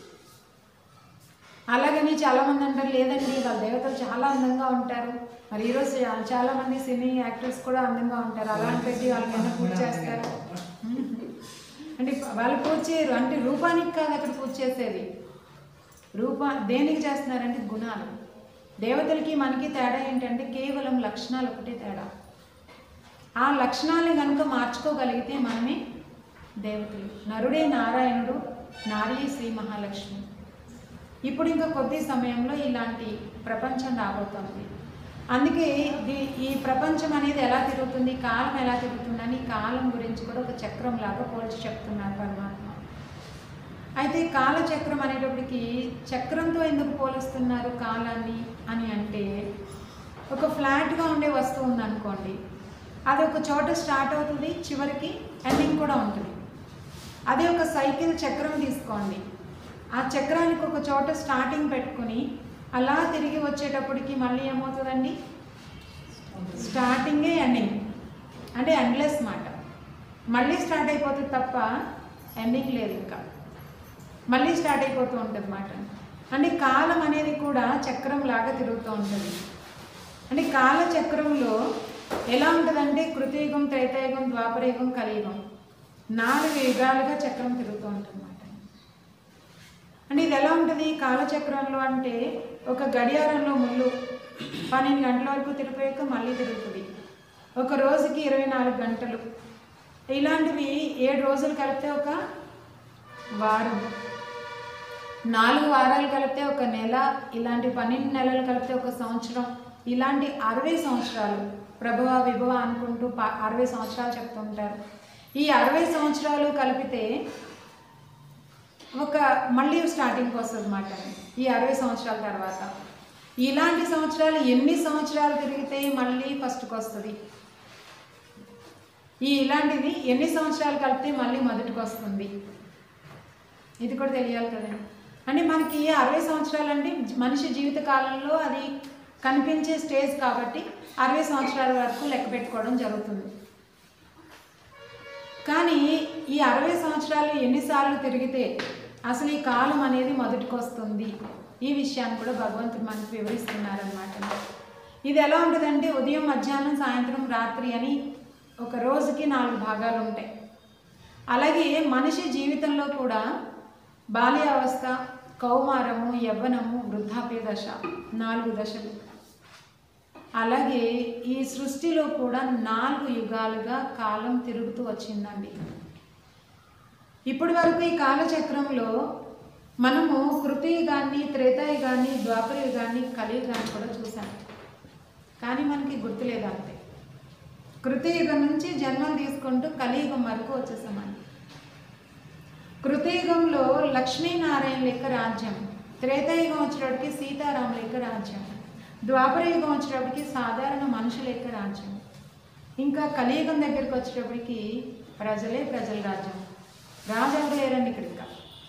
అలాగని చాలామంది అంటారు లేదండి వాళ్ళ దేవతలు చాలా అందంగా ఉంటారు మరి ఈరోజు చా- చాలా మంది సినీ యాక్టర్స్ కూడా అందంగా ఉంటారు అలాంటి పెట్టి వాళ్ళకైనా పూజ చేస్తారు అంటే వాళ్ళు పూజ చేయరు అంటే రూపానికి కాదు అక్కడ పూజ చేసేది రూప దేనికి చేస్తున్నారంటే గుణాలు దేవతలకి మనకి తేడా ఏంటంటే కేవలం లక్షణాలు ఒకటే తేడా ఆ లక్షణాలు కనుక మార్చుకోగలిగితే మనమే దేవతలు నరుడే నారాయణుడు నారీ శ్రీ మహాలక్ష్మి ఇప్పుడు ఇంకా కొద్ది సమయంలో ఇలాంటి ప్రపంచం రాబోతోంది అందుకే దీ- ఈ ప్రపంచం అనేది ఎలా తిరుగుతుంది కాలం ఎలా తిరుగుతుందని కాలం గురించి కూడా ఒక చక్రం లాగా పోల్చి చెప్తున్నారు పరమాత్మ అయితే కాలచక్రం అనేటప్పటికి చక్రంతో ఎందుకు పోలుస్తున్నారు కాలాన్ని అని అంటే ఒక ఫ్లాట్గా ఉండే వస్తువు ఉందనుకోండి అది ఒక చోట స్టార్ట్ అవుతుంది చివరికి ఎండింగ్ కూడా ఉంటుంది అదే ఒక సైకిల్ చక్రం తీసుకోండి ఆ చక్రానికి ఒక చోట స్టార్టింగ్ పెట్టుకొని అలా తిరిగి వచ్చేటప్పటికి మళ్ళీ ఏమవుతుందండి స్టార్టింగే ఎండింగ్ అంటే ఎండ్లెస్ మాట మళ్ళీ స్టార్ట్ అయిపోతుంది తప్ప ఎండింగ్ లేదు ఇంకా మళ్ళీ స్టార్ట్ అయిపోతూ ఉంటుంది మాట అంటే కాలం అనేది కూడా చక్రం లాగా తిరుగుతూ ఉంటుంది అంటే కాల చక్రంలో ఎలా ఉంటుందంటే కృతయుగం త్రేతయుగం ద్వాపరయుగం కలియుగం నాలుగు యుగాలుగా చక్రం తిరుగుతూ ఉంటుంది అన్నమాట అంటే ఇది ఎలా ఉంటుంది కాలచక్రంలో అంటే ఒక గడియారంలో ముళ్ళు పన్నెండు గంటల వరకు తిరిగిపోయాక మళ్ళీ తిరుగుతుంది ఒక రోజుకి ఇరవై నాలుగు గంటలు ఇలాంటివి ఏడు రోజులు కలిపితే ఒక వారం నాలుగు వారాలు కలిపితే ఒక నెల ఇలాంటి పన్నెండు నెలలు కలిపితే ఒక సంవత్సరం ఇలాంటి అరవై సంవత్సరాలు ప్రభవ విభవ అనుకుంటూ ప అరవై సంవత్సరాలు చెప్తుంటారు ఈ అరవై సంవత్సరాలు కలిపితే ఒక మళ్ళీ స్టార్టింగ్కి వస్తుంది అన్నమాట ఈ అరవై సంవత్సరాల తర్వాత ఇలాంటి సంవత్సరాలు ఎన్ని సంవత్సరాలు తిరిగితే మళ్ళీ ఫస్ట్కి వస్తుంది ఈ ఇలాంటిది ఎన్ని సంవత్సరాలు కలిపితే మళ్ళీ మొదటికి వస్తుంది ఇది కూడా తెలియాలి కదండి అంటే మనకి అరవై సంవత్సరాలు అంటే మనిషి జీవిత కాలంలో అది కనిపించే స్టేజ్ కాబట్టి అరవై సంవత్సరాల వరకు లెక్క పెట్టుకోవడం జరుగుతుంది కానీ ఈ అరవై సంవత్సరాలు ఎన్నిసార్లు తిరిగితే అసలు ఈ కాలం అనేది మొదటికి వస్తుంది ఈ విషయాన్ని కూడా భగవంతుడు మనకు వివరిస్తున్నారనమాట ఇది ఎలా ఉంటుందంటే ఉదయం మధ్యాహ్నం సాయంత్రం రాత్రి అని ఒక రోజుకి నాలుగు భాగాలు ఉంటాయి అలాగే మనిషి జీవితంలో కూడా బాల్యావస్థ కౌమారము యవ్వనము వృద్ధాప్య దశ నాలుగు దశలు అలాగే ఈ సృష్టిలో కూడా నాలుగు యుగాలుగా కాలం తిరుగుతూ వచ్చిందండి ఇప్పటి వరకు ఈ కాలచక్రంలో మనము కృతయుగాన్ని త్రేతాయుగాన్ని ద్వాపరయుగాన్ని కలియుగాన్ని కూడా చూసాం కానీ మనకి గుర్తులేదు అంతే కృతయుగం నుంచి జన్మం తీసుకుంటూ కలియుగం వరకు వచ్చేసామండి కృతయుగంలో లక్ష్మీనారాయణ లెక్క రాజ్యం త్రేతాయుగం వచ్చేటప్పటికి సీతారాం లెక్క రాజ్యం ద్వాపరయుగం వచ్చేటప్పటికి సాధారణ మనుషుల లెక్క రాజ్యం ఇంకా కలియుగం దగ్గరికి వచ్చేటప్పటికి ప్రజలే ప్రజల రాజ్యం రాజు ఎవరు లేరండి ఇక్కడ ఇంకా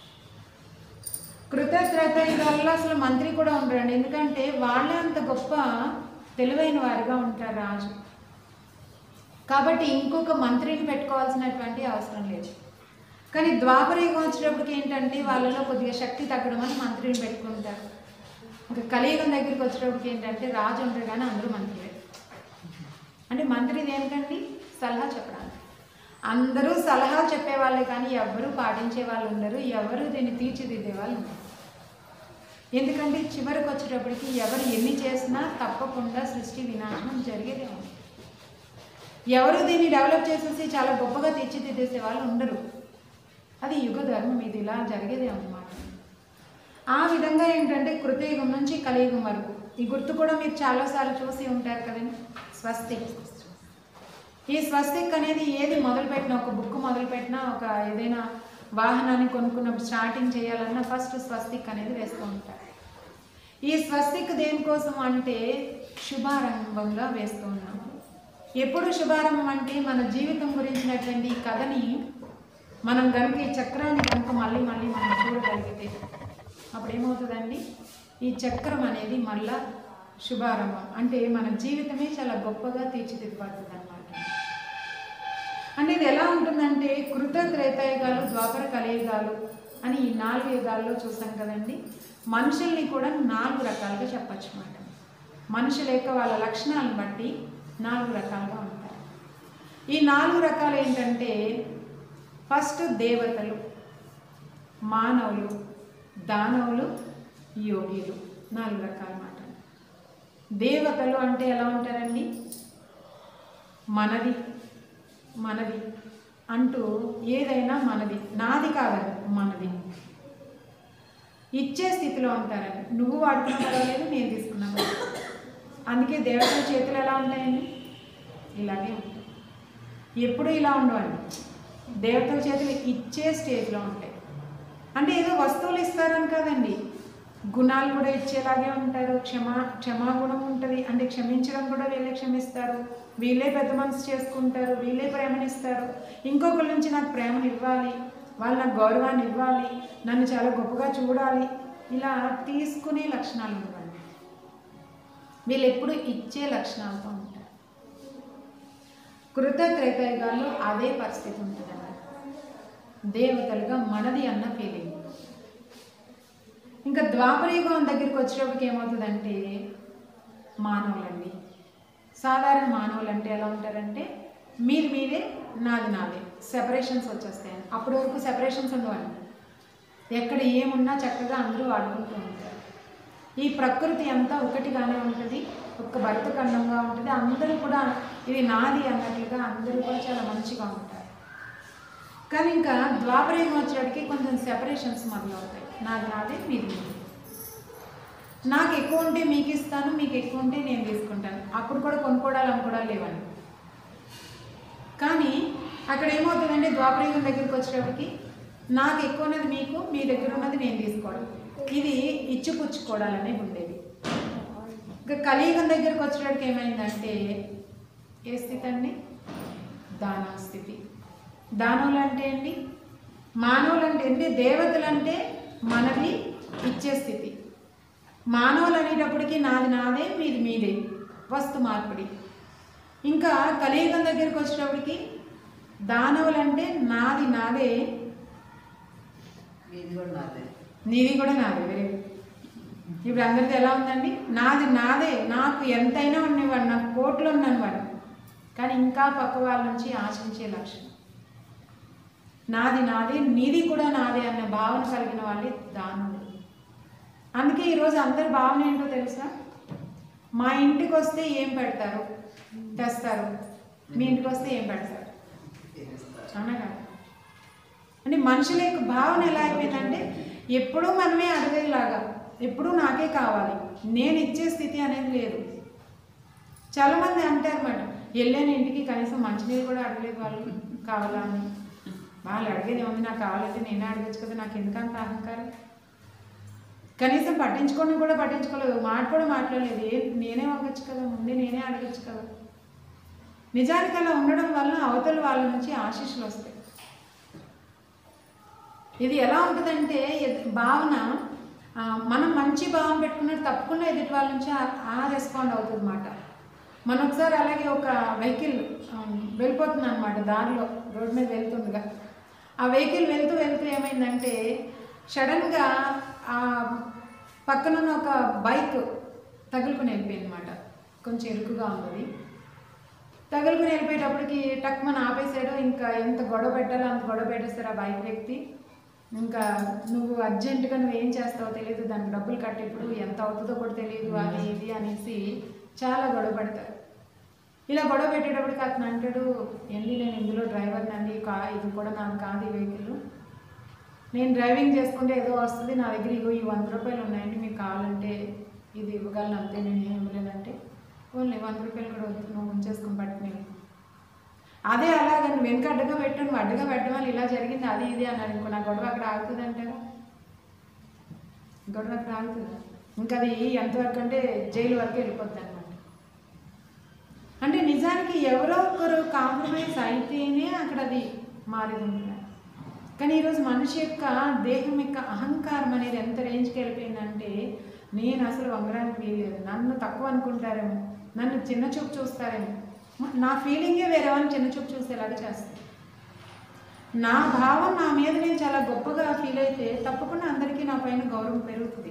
కృత త్రేతాయుగాల్లో అసలు మంత్రి కూడా ఉండరండి ఎందుకంటే వాళ్ళే అంత గొప్ప తెలివైన వారిగా ఉంటారు రాజు కాబట్టి ఇంకొక మంత్రిని పెట్టుకోవాల్సినటువంటి అవసరం లేదు కానీ ద్వాపరయుగం వచ్చేటప్పటికి ఏంటంటే వాళ్ళలో కొద్దిగా శక్తి తగ్గడం అని మంత్రిని పెట్టుకుంటారు ఇంకా కలియుగం దగ్గరికి వచ్చేటప్పటికి ఏంటంటే రాజు ఉంటారు కానీ అందరూ మంత్రులే అంటే మంత్రి దేనికండి సలహా చెప్పడానికి అందరూ సలహాలు చెప్పేవాళ్ళే కానీ ఎవరు పాటించే వాళ్ళు ఉండరు ఎవరు దీన్ని తీర్చిదిద్దే వాళ్ళు ఉండరు ఎందుకంటే చివరికి వచ్చేటప్పటికి ఎవరు ఎన్ని చేసినా తప్పకుండా సృష్టి వినాశనం జరిగేదే ఉంది ఎవరు దీన్ని డెవలప్ చేసేసి చాలా గొప్పగా తీర్చిదిద్దేసే వాళ్ళు ఉండరు అది యుగ ధర్మం ఇది ఇలా జరిగేదే అన్నమాట ఆ విధంగా ఏంటంటే కృతయుగం నుంచి కలియుగం వరకు ఈ గుర్తు కూడా మీరు చాలాసార్లు చూసి ఉంటారు కదండి స్వస్తిక్ ఈ స్వస్తిక్ అనేది ఏది మొదలుపెట్టినా ఒక బుక్ మొదలుపెట్టినా ఒక ఏదైనా వాహనాన్ని కొనుక్కున్నప్పుడు స్టార్టింగ్ చేయాలన్నా ఫస్ట్ స్వస్తిక్ అనేది వేస్తూ ఉంటారు ఈ స్వస్తిక్ దేనికోసం అంటే శుభారంభంగా వేస్తూ ఉన్నాం ఎప్పుడు శుభారంభం అంటే మన జీవితం గురించినటువంటి ఈ కథని మనం కనుక ఈ చక్రాన్ని కనుక మళ్ళీ మళ్ళీ మనం చూడగలిగితే అప్పుడు ఏమవుతుందండి ఈ చక్రం అనేది మళ్ళా శుభారంభం అంటే మన జీవితమే చాలా గొప్పగా తీర్చిదిద్దబడుతుంది అనమాట అంటే ఇది ఎలా ఉంటుందంటే కృత త్రేతాయుగాలు ద్వాపర కలియుగాలు అని ఈ నాలుగు యుగాల్లో చూసాం కదండి మనుషుల్ని కూడా నాలుగు రకాలుగా చెప్పచ్చు అన్నమాట మనుషుల యొక్క వాళ్ళ లక్షణాలను బట్టి నాలుగు రకాలుగా ఉంటారు ఈ నాలుగు రకాలు ఏంటంటే ఫస్ట్ దేవతలు మానవులు దానవులు యోగిలు నాలుగు రకాల మాట దేవతలు అంటే ఎలా ఉంటారండి మనది మనది అంటూ ఏదైనా మనది నాది కాదండి మనది ఇచ్చే స్థితిలో ఉంటారండి నువ్వు వాడుకున్నా పర్వాలేదు నేను తీసుకున్నా పర్వాలేదు అందుకే దేవతల చేతులు ఎలా ఉంటాయండి ఇలాగే ఉంటాయి ఎప్పుడు ఇలా ఉండవండి దేవతల చేతులు ఇచ్చే స్టేజ్లో ఉంటాయి అంటే ఏదో వస్తువులు ఇస్తారని కాదండి గుణాలు కూడా ఇచ్చేలాగే ఉంటారు క్షమా క్షమాగుణం ఉంటుంది అంటే క్షమించడం కూడా వీళ్ళే క్షమిస్తారు వీళ్ళే పెద్ద మనసు చేసుకుంటారు వీళ్ళే ప్రేమనిస్తారు ఇంకొకరి నుంచి నాకు ప్రేమను ఇవ్వాలి వాళ్ళు నాకు గౌరవాన్ని ఇవ్వాలి నన్ను చాలా గొప్పగా చూడాలి ఇలా తీసుకునే లక్షణాలు ఇవ్వండి వీళ్ళు ఎప్పుడు ఇచ్చే లక్షణాలతో ఉంటారు కృత త్రేతాయుగాల్లో అదే పరిస్థితి ఉంటుంది దేవతలుగా మనది అన్న ఫీలింగ్ ఇంకా ద్వాపరయుగం దగ్గరికి వచ్చేటప్పటికి ఏమవుతుందంటే మానవులండి సాధారణ మానవులు అంటే ఎలా ఉంటారంటే మీరు మీదే నాది నాదే సెపరేషన్స్ వచ్చేస్తాయి అప్పటి వరకు సెపరేషన్స్ ఉండవండి ఎక్కడ ఏమున్నా చక్కగా అందరూ వాడుకుంటూ ఉంటారు ఈ ప్రకృతి అంతా ఒకటిగానే ఉంటుంది ఒక్క భర్త ఖండంగా ఉంటుంది అందరూ కూడా ఇది నాది అన్నట్లుగా అందరూ కూడా చాలా మంచిగా ఉంటారు కానీ ఇంకా ద్వాపరయుగం వచ్చేటికి కొంచెం సెపరేషన్స్ మొదలవుతాయి నాది నాదే మీది మీది నాకు ఎక్కువ ఉంటే మీకు ఇస్తాను మీకు ఎక్కువ ఉంటే నేను తీసుకుంటాను అప్పుడు కూడా కొనుక్కోవడాలు అమ్ముకోవడాలు లేవండి కానీ అక్కడ ఏమవుతుందంటే ద్వాపరయుగం దగ్గరికి వచ్చేటప్పటికి నాకు ఎక్కువ ఉన్నది మీకు మీ దగ్గర ఉన్నది నేను తీసుకోవడం ఇది ఇచ్చిపుచ్చుకోవడాలనే ఉండేది ఇంకా కలియుగం దగ్గరికి వచ్చేటప్పటికి ఏమైందంటే ఏ స్థితి అండి దానా స్థితి దానవులు అంటే అండి మానవులు అంటే ఏంటి దేవతలు అంటే మనది ఇచ్చే స్థితి మానవులు అనేటప్పటికీ నాది నాదే మీది మీదే వస్తు మార్పిడి ఇంకా కలియుగం దగ్గరికి వచ్చేటప్పటికి దానవులు అంటే నాది నాదే మీది కూడా నాదే నీది కూడా నాదే వెరీ గుడ్. ఇప్పుడు అందరిది ఎలా ఉందండి నాది నాదే నాకు ఎంతైనా ఉన్నవాడు నాకు కోట్లు ఉన్నాను వాడు కానీ ఇంకా పక్క వాళ్ళ నుంచి ఆశించే లక్షణం నాది నాదే నీది కూడా నాదే అన్న భావన కలిగిన వాళ్ళే దానులు అందుకే ఈరోజు అందరి భావన ఏంటో తెలుసా మా ఇంటికి వస్తే ఏం పెడతారు తెస్తారు మీ ఇంటికి వస్తే ఏం పెడతారు తీరుస్తారు అవునా కాదు అంటే మనుషుల యొక్క భావన ఎలా అయిపోయిందంటే ఎప్పుడూ మనమే అడిగేలాగా ఎప్పుడూ నాకే కావాలి నేను ఇచ్చే స్థితి అనేది లేదు చాలామంది అంటారు మేడం వెళ్ళాను ఇంటికి కనీసం మంచినీళ్ళు కూడా అడగలేదు వాళ్ళు కావాలా అని వాళ్ళు అడిగేది ఏముంది నాకు కావాలంటే నేనే అడగచ్చు కదా నాకు ఎందుకంత అహంకారం కనీసం పట్టించుకొని కూడా పట్టించుకోలేదు మాట కూడా మాట్లాడలేదు ఏ నేనే వంగచ్చు కదా ముందే నేనే అడగచ్చు కదా నిజానికి అలా ఉండడం వల్ల అవతల వాళ్ళ నుంచి ఆశీస్సులు వస్తాయి ఇది ఎలా ఉంటుందంటే ఎదు- భావన ఆ, మనం మంచి భావన పెట్టుకున్నట్టు తప్పకుండా ఎదుటి వాళ్ళ నుంచి ఆ- ఆ రెస్పాండ్ అవుతుంది అనమాట మనం ఒకసారి అలాగే ఒక వెహికల్ వెళ్ళిపోతుంది అనమాట దారిలో రోడ్ మీద వెళ్తుండగా ఆ వెహికల్ వెళ్తూ వెళ్తూ ఏమైందంటే సడన్గా ఆ పక్కనున్న ఒక బైక్ తగులుకుని వెళ్ళిపోయింది అనమాట కొంచెం ఇరుకుగా ఉంది తగులుకుని వెళ్ళిపోయేటప్పటికి టక్ మన ఆపేసాడు ఇంకా ఎంత గొడవ పెట్టాలో అంత గొడవ పెట్టేస్తారు ఆ బైక్ వ్యక్తి ఇంకా నువ్వు అర్జెంటుగా నువ్వు ఏం చేస్తావో తెలియదు దానికి డబ్బులు కట్టేప్పుడు ఎంత అవుతుందో కూడా తెలియదు అది ఇది అనేసి చాలా గొడవ పెడతారు ఇలా గొడవ పెట్టేటప్పటికి అతను అంటాడు ఏంటి నేను ఇందులో డ్రైవర్ని అండి కా ఇది కూడా నాకు కాదు ఈ వెహికల్ నేను డ్రైవింగ్ చేసుకుంటే ఏదో వస్తుంది నా దగ్గర ఇగో ఈ వంద రూపాయలు ఉన్నాయండి మీకు కావాలంటే ఇది ఇవ్వగలను అంతే నేను ఏం ఇవ్వలేనంటే ఓన్లీ వంద రూపాయలు కూడా వద్దు నువ్వు ఉంచేసుకుని పట్టుకుని అదే అలాగ నువ్వు వెనక అడ్డగా పెట్టు నువ్వు అడ్డగా పెట్టడం వల్ల ఇలా జరిగింది అది ఇది అన్నారు ఇంకో నా గొడవ అక్కడ ఆగుతుంది అంటారా గొడవ అక్కడ ఆగుతుందా ఇంకా అది ఎంతవరకు అంటే జైలు వరకు వెళ్ళిపోద్ది అనమాట అంటే నిజానికి ఎవరో ఒకరు కాంప్రమైజ్ అయితేనే అక్కడ అది మారేది ఉంటుంది కానీ ఈరోజు మనిషి యొక్క దేహం యొక్క అహంకారం అనేది ఎంత రేంజ్కి వెళ్ళిపోయిందంటే నేను అసలు వంగడానికి వీల్లేదు నన్ను తక్కువ అనుకుంటారేమో నన్ను చిన్న చూపు చూస్తారేమో నా ఫీలింగే వేరే వాళ్ళని చిన్న చూపు చూసేలాగా చేస్తాను నా భావం నా మీద నేను చాలా గొప్పగా ఫీల్ అయితే తప్పకుండా అందరికీ నా పైన గౌరవం పెరుగుతుంది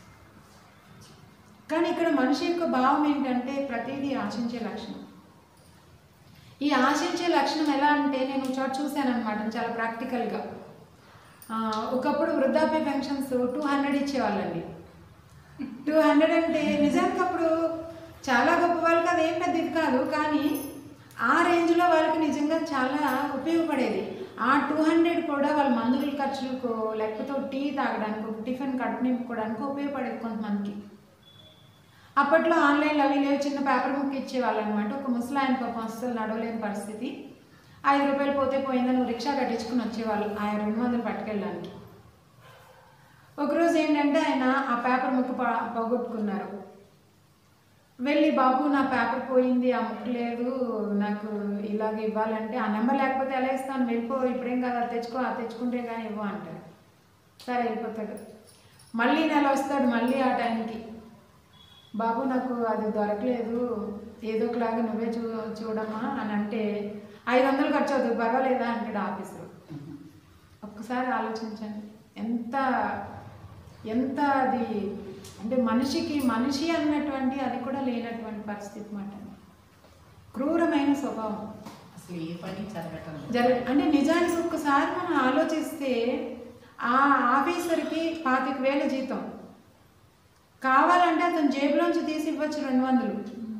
కానీ ఇక్కడ మనిషి యొక్క భావం ఏంటంటే ప్రతిదీ ఆశించే లక్షణం ఈ ఆశించే లక్షణం ఎలా అంటే నేను ఒక చోట చూశాను అనమాట చాలా ప్రాక్టికల్గా ఆ, ఒకప్పుడు వృద్ధాప్య పెన్షన్స్ టూ హండ్రెడ్ ఇచ్చేవాళ్ళండి టూ హండ్రెడ్ అంటే నిజానికి అప్పుడు చాలా గొప్ప వాళ్ళకి అదేం పెద్ద ఇది కాదు కానీ ఆ రేంజ్లో వాళ్ళకి నిజంగా చాలా ఉపయోగపడేది ఆ టూ హండ్రెడ్ కూడా వాళ్ళ మందుల ఖర్చులకు లేకపోతే ఒక టీ తాగడానికి ఒక టిఫిన్ కడుపు నింపుకోవడానికి ఉపయోగపడేది కొంతమందికి అప్పట్లో ఆన్లైన్లో అవి లేవు చిన్న పేపర్ బుక్ ఇచ్చేవాళ్ళు అనమాట ఒక ముసలాయన పాపం అస్సలు నడవలేని పరిస్థితి ఐదు రూపాయలు పోతే పోయిందని నువ్వు రిక్షా కట్టించుకుని వచ్చేవాళ్ళు ఆ రెండు వందలు పట్టుకెళ్ళడానికి ఒకరోజు ఏంటంటే ఆయన ఆ పేపర్ ముక్క ప- పోగొట్టుకున్నారు వెళ్ళి బాబు నా పేపర్ పోయింది ఆ ముక్క లేదు నాకు ఇలాగ ఇవ్వాలంటే ఆ నెంబర్ లేకపోతే ఎలా ఇస్తాను వెళ్ళిపో ఇప్పుడేం కాదు అది తెచ్చుకో అది తెచ్చుకుంటే కానీ ఇవ్వు అంటారు సరే వెళ్ళిపోతాడు మళ్ళీ నెల వస్తాడు మళ్ళీ ఆ టైంకి బాబు నాకు అది దొరకలేదు ఏదో ఒకలాగా నువ్వే చూ చూడమ్మా అని అంటే ఐదు వందలు ఖర్చు అవుతుంది పర్వాలేదా అంటాడు ఆఫీసర్ ఒక్కసారి ఆలోచించండి ఎంత ఎంత అది అంటే మనిషికి మనిషి అన్నటువంటి అది కూడా లేనటువంటి పరిస్థితి మాట క్రూరమైన స్వభావం అసలు ఏ పని జరగటం లేదు. జరగ అంటే నిజానికి ఒక్కసారి మనం ఆలోచిస్తే ఆ ఆఫీసర్కి పాతిక వేల జీతం కావాలంటే అతను జేబులోంచి తీసి ఇవ్వచ్చు రెండు వందలు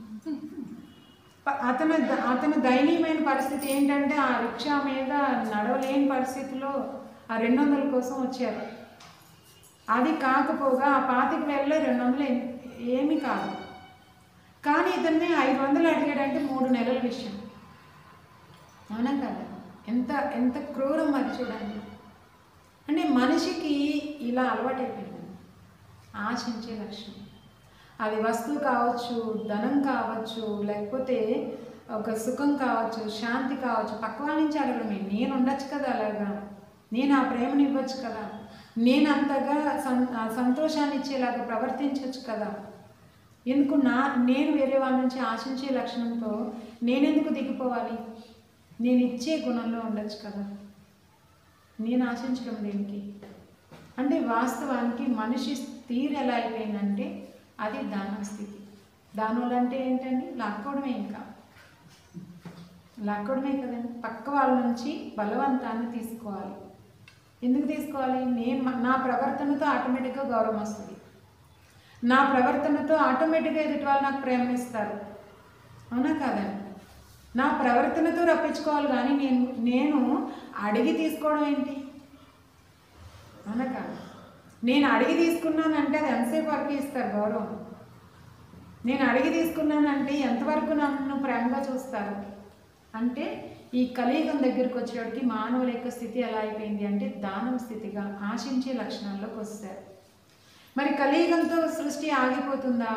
ప- అతను ద- అతను దయనీయమైన పరిస్థితి ఏంటంటే ఆ రిక్షా మీద నడవలేని పరిస్థితిలో ఆ రెండు వందల కోసం వచ్చారు అది కాకపోగా ఆ పాతిక వేలలో రెండు వందలు ఏం- ఏమీ కాదు కానీ ఇతన్ని ఐదు వందలు అడిగాడంటే మూడు నెలల విషయం అవునా కదా ఎంత ఎంత క్రూరం అది చూడండి అంటే మనిషికి ఇలా అలవాటైపోయింది ఆశించే లక్షణం అది వస్తువు కావచ్చు ధనం కావచ్చు లేకపోతే ఒక సుఖం కావచ్చు శాంతి కావచ్చు పక్కవ నుంచి అడగడమే నేను ఉండొచ్చు కదా అలాగా నేను ఆ ప్రేమను ఇవ్వచ్చు కదా నేను అంతగా సం ఆ సంతోషాన్ని ఇచ్చేలాగా ప్రవర్తించవచ్చు కదా ఎందుకు నా నేను వేరే వాళ్ళ నుంచి ఆశించే లక్షణంతో నేనెందుకు దిగిపోవాలి నేను ఇచ్చే గుణంలో ఉండొచ్చు కదా నేను ఆశించడం దేనికి అంటే వాస్తవానికి మనిషి తీరు ఎలా అయిపోయిందంటే అది దాన స్థితి దానివల్ల అంటే ఏంటండి లాక్కోవడమే ఇంకా లాక్కోవడమే కదండి పక్క వాళ్ళ నుంచి బలవంతాన్ని తీసుకోవాలి ఎందుకు తీసుకోవాలి నేను మ- నా ప్రవర్తనతో ఆటోమేటిక్గా గౌరవం వస్తుంది నా ప్రవర్తనతో ఆటోమేటిక్గా ఎదుటి వాళ్ళు నాకు ప్రేమనిస్తారు అవునా కాదండి నా ప్రవర్తనతో రప్పించుకోవాలి కానీ నేను నేను అడిగి తీసుకోవడం ఏంటి అవునా కాదు నేను అడిగి తీసుకున్నానంటే అది ఎంతసేపు వరకు ఇస్తారు గౌరవం నేను అడిగి తీసుకున్నానంటే ఎంతవరకు నన్ను ప్రేమగా చూస్తారు అంటే ఈ కలియుగం దగ్గరికి వచ్చేటికి మానవుల యొక్క స్థితి ఎలా అయిపోయింది అంటే దానం స్థితిగా ఆశించే లక్షణాల్లోకి వస్తారు మరి కలియుగంతో సృష్టి ఆగిపోతుందా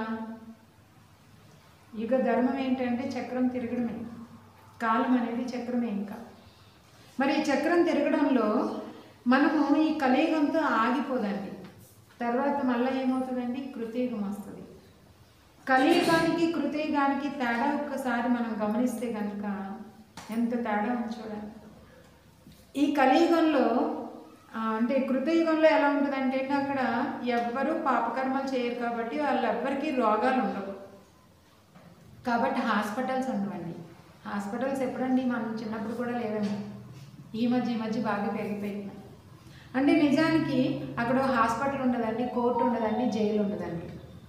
యుగ ధర్మం ఏంటంటే చక్రం తిరగడమే కాలం అనేది చక్రమే ఇంకా మరి ఈ చక్రం తిరగడంలో మనము ఈ కలియుగంతో ఆగిపోదండి తర్వాత మళ్ళీ ఏమవుతుందండి కృతయుగం వస్తుంది కలియుగానికి కృతయుగానికి తేడా ఒక్కసారి మనం గమనిస్తే కనుక ఎంత తేడా ఉంది చూడండి ఈ కలియుగంలో ఆ, అంటే కృతయుగంలో ఎలా ఉంటుందంటే అక్కడ ఎవ్వరూ పాపకర్మలు చేయరు కాబట్టి వాళ్ళెవ్వరికీ రోగాలు ఉండవు కాబట్టి హాస్పిటల్స్ ఉండవండి హాస్పిటల్స్ ఎప్పుడండి మనం చిన్నప్పుడు కూడా లేవేమో ఈ మధ్య ఈ మధ్య బాగా పెరిగిపోయింది అంటే నిజానికి అక్కడ హాస్పిటల్ ఉండదండి కోర్టు ఉండదండి జైలు ఉండదండి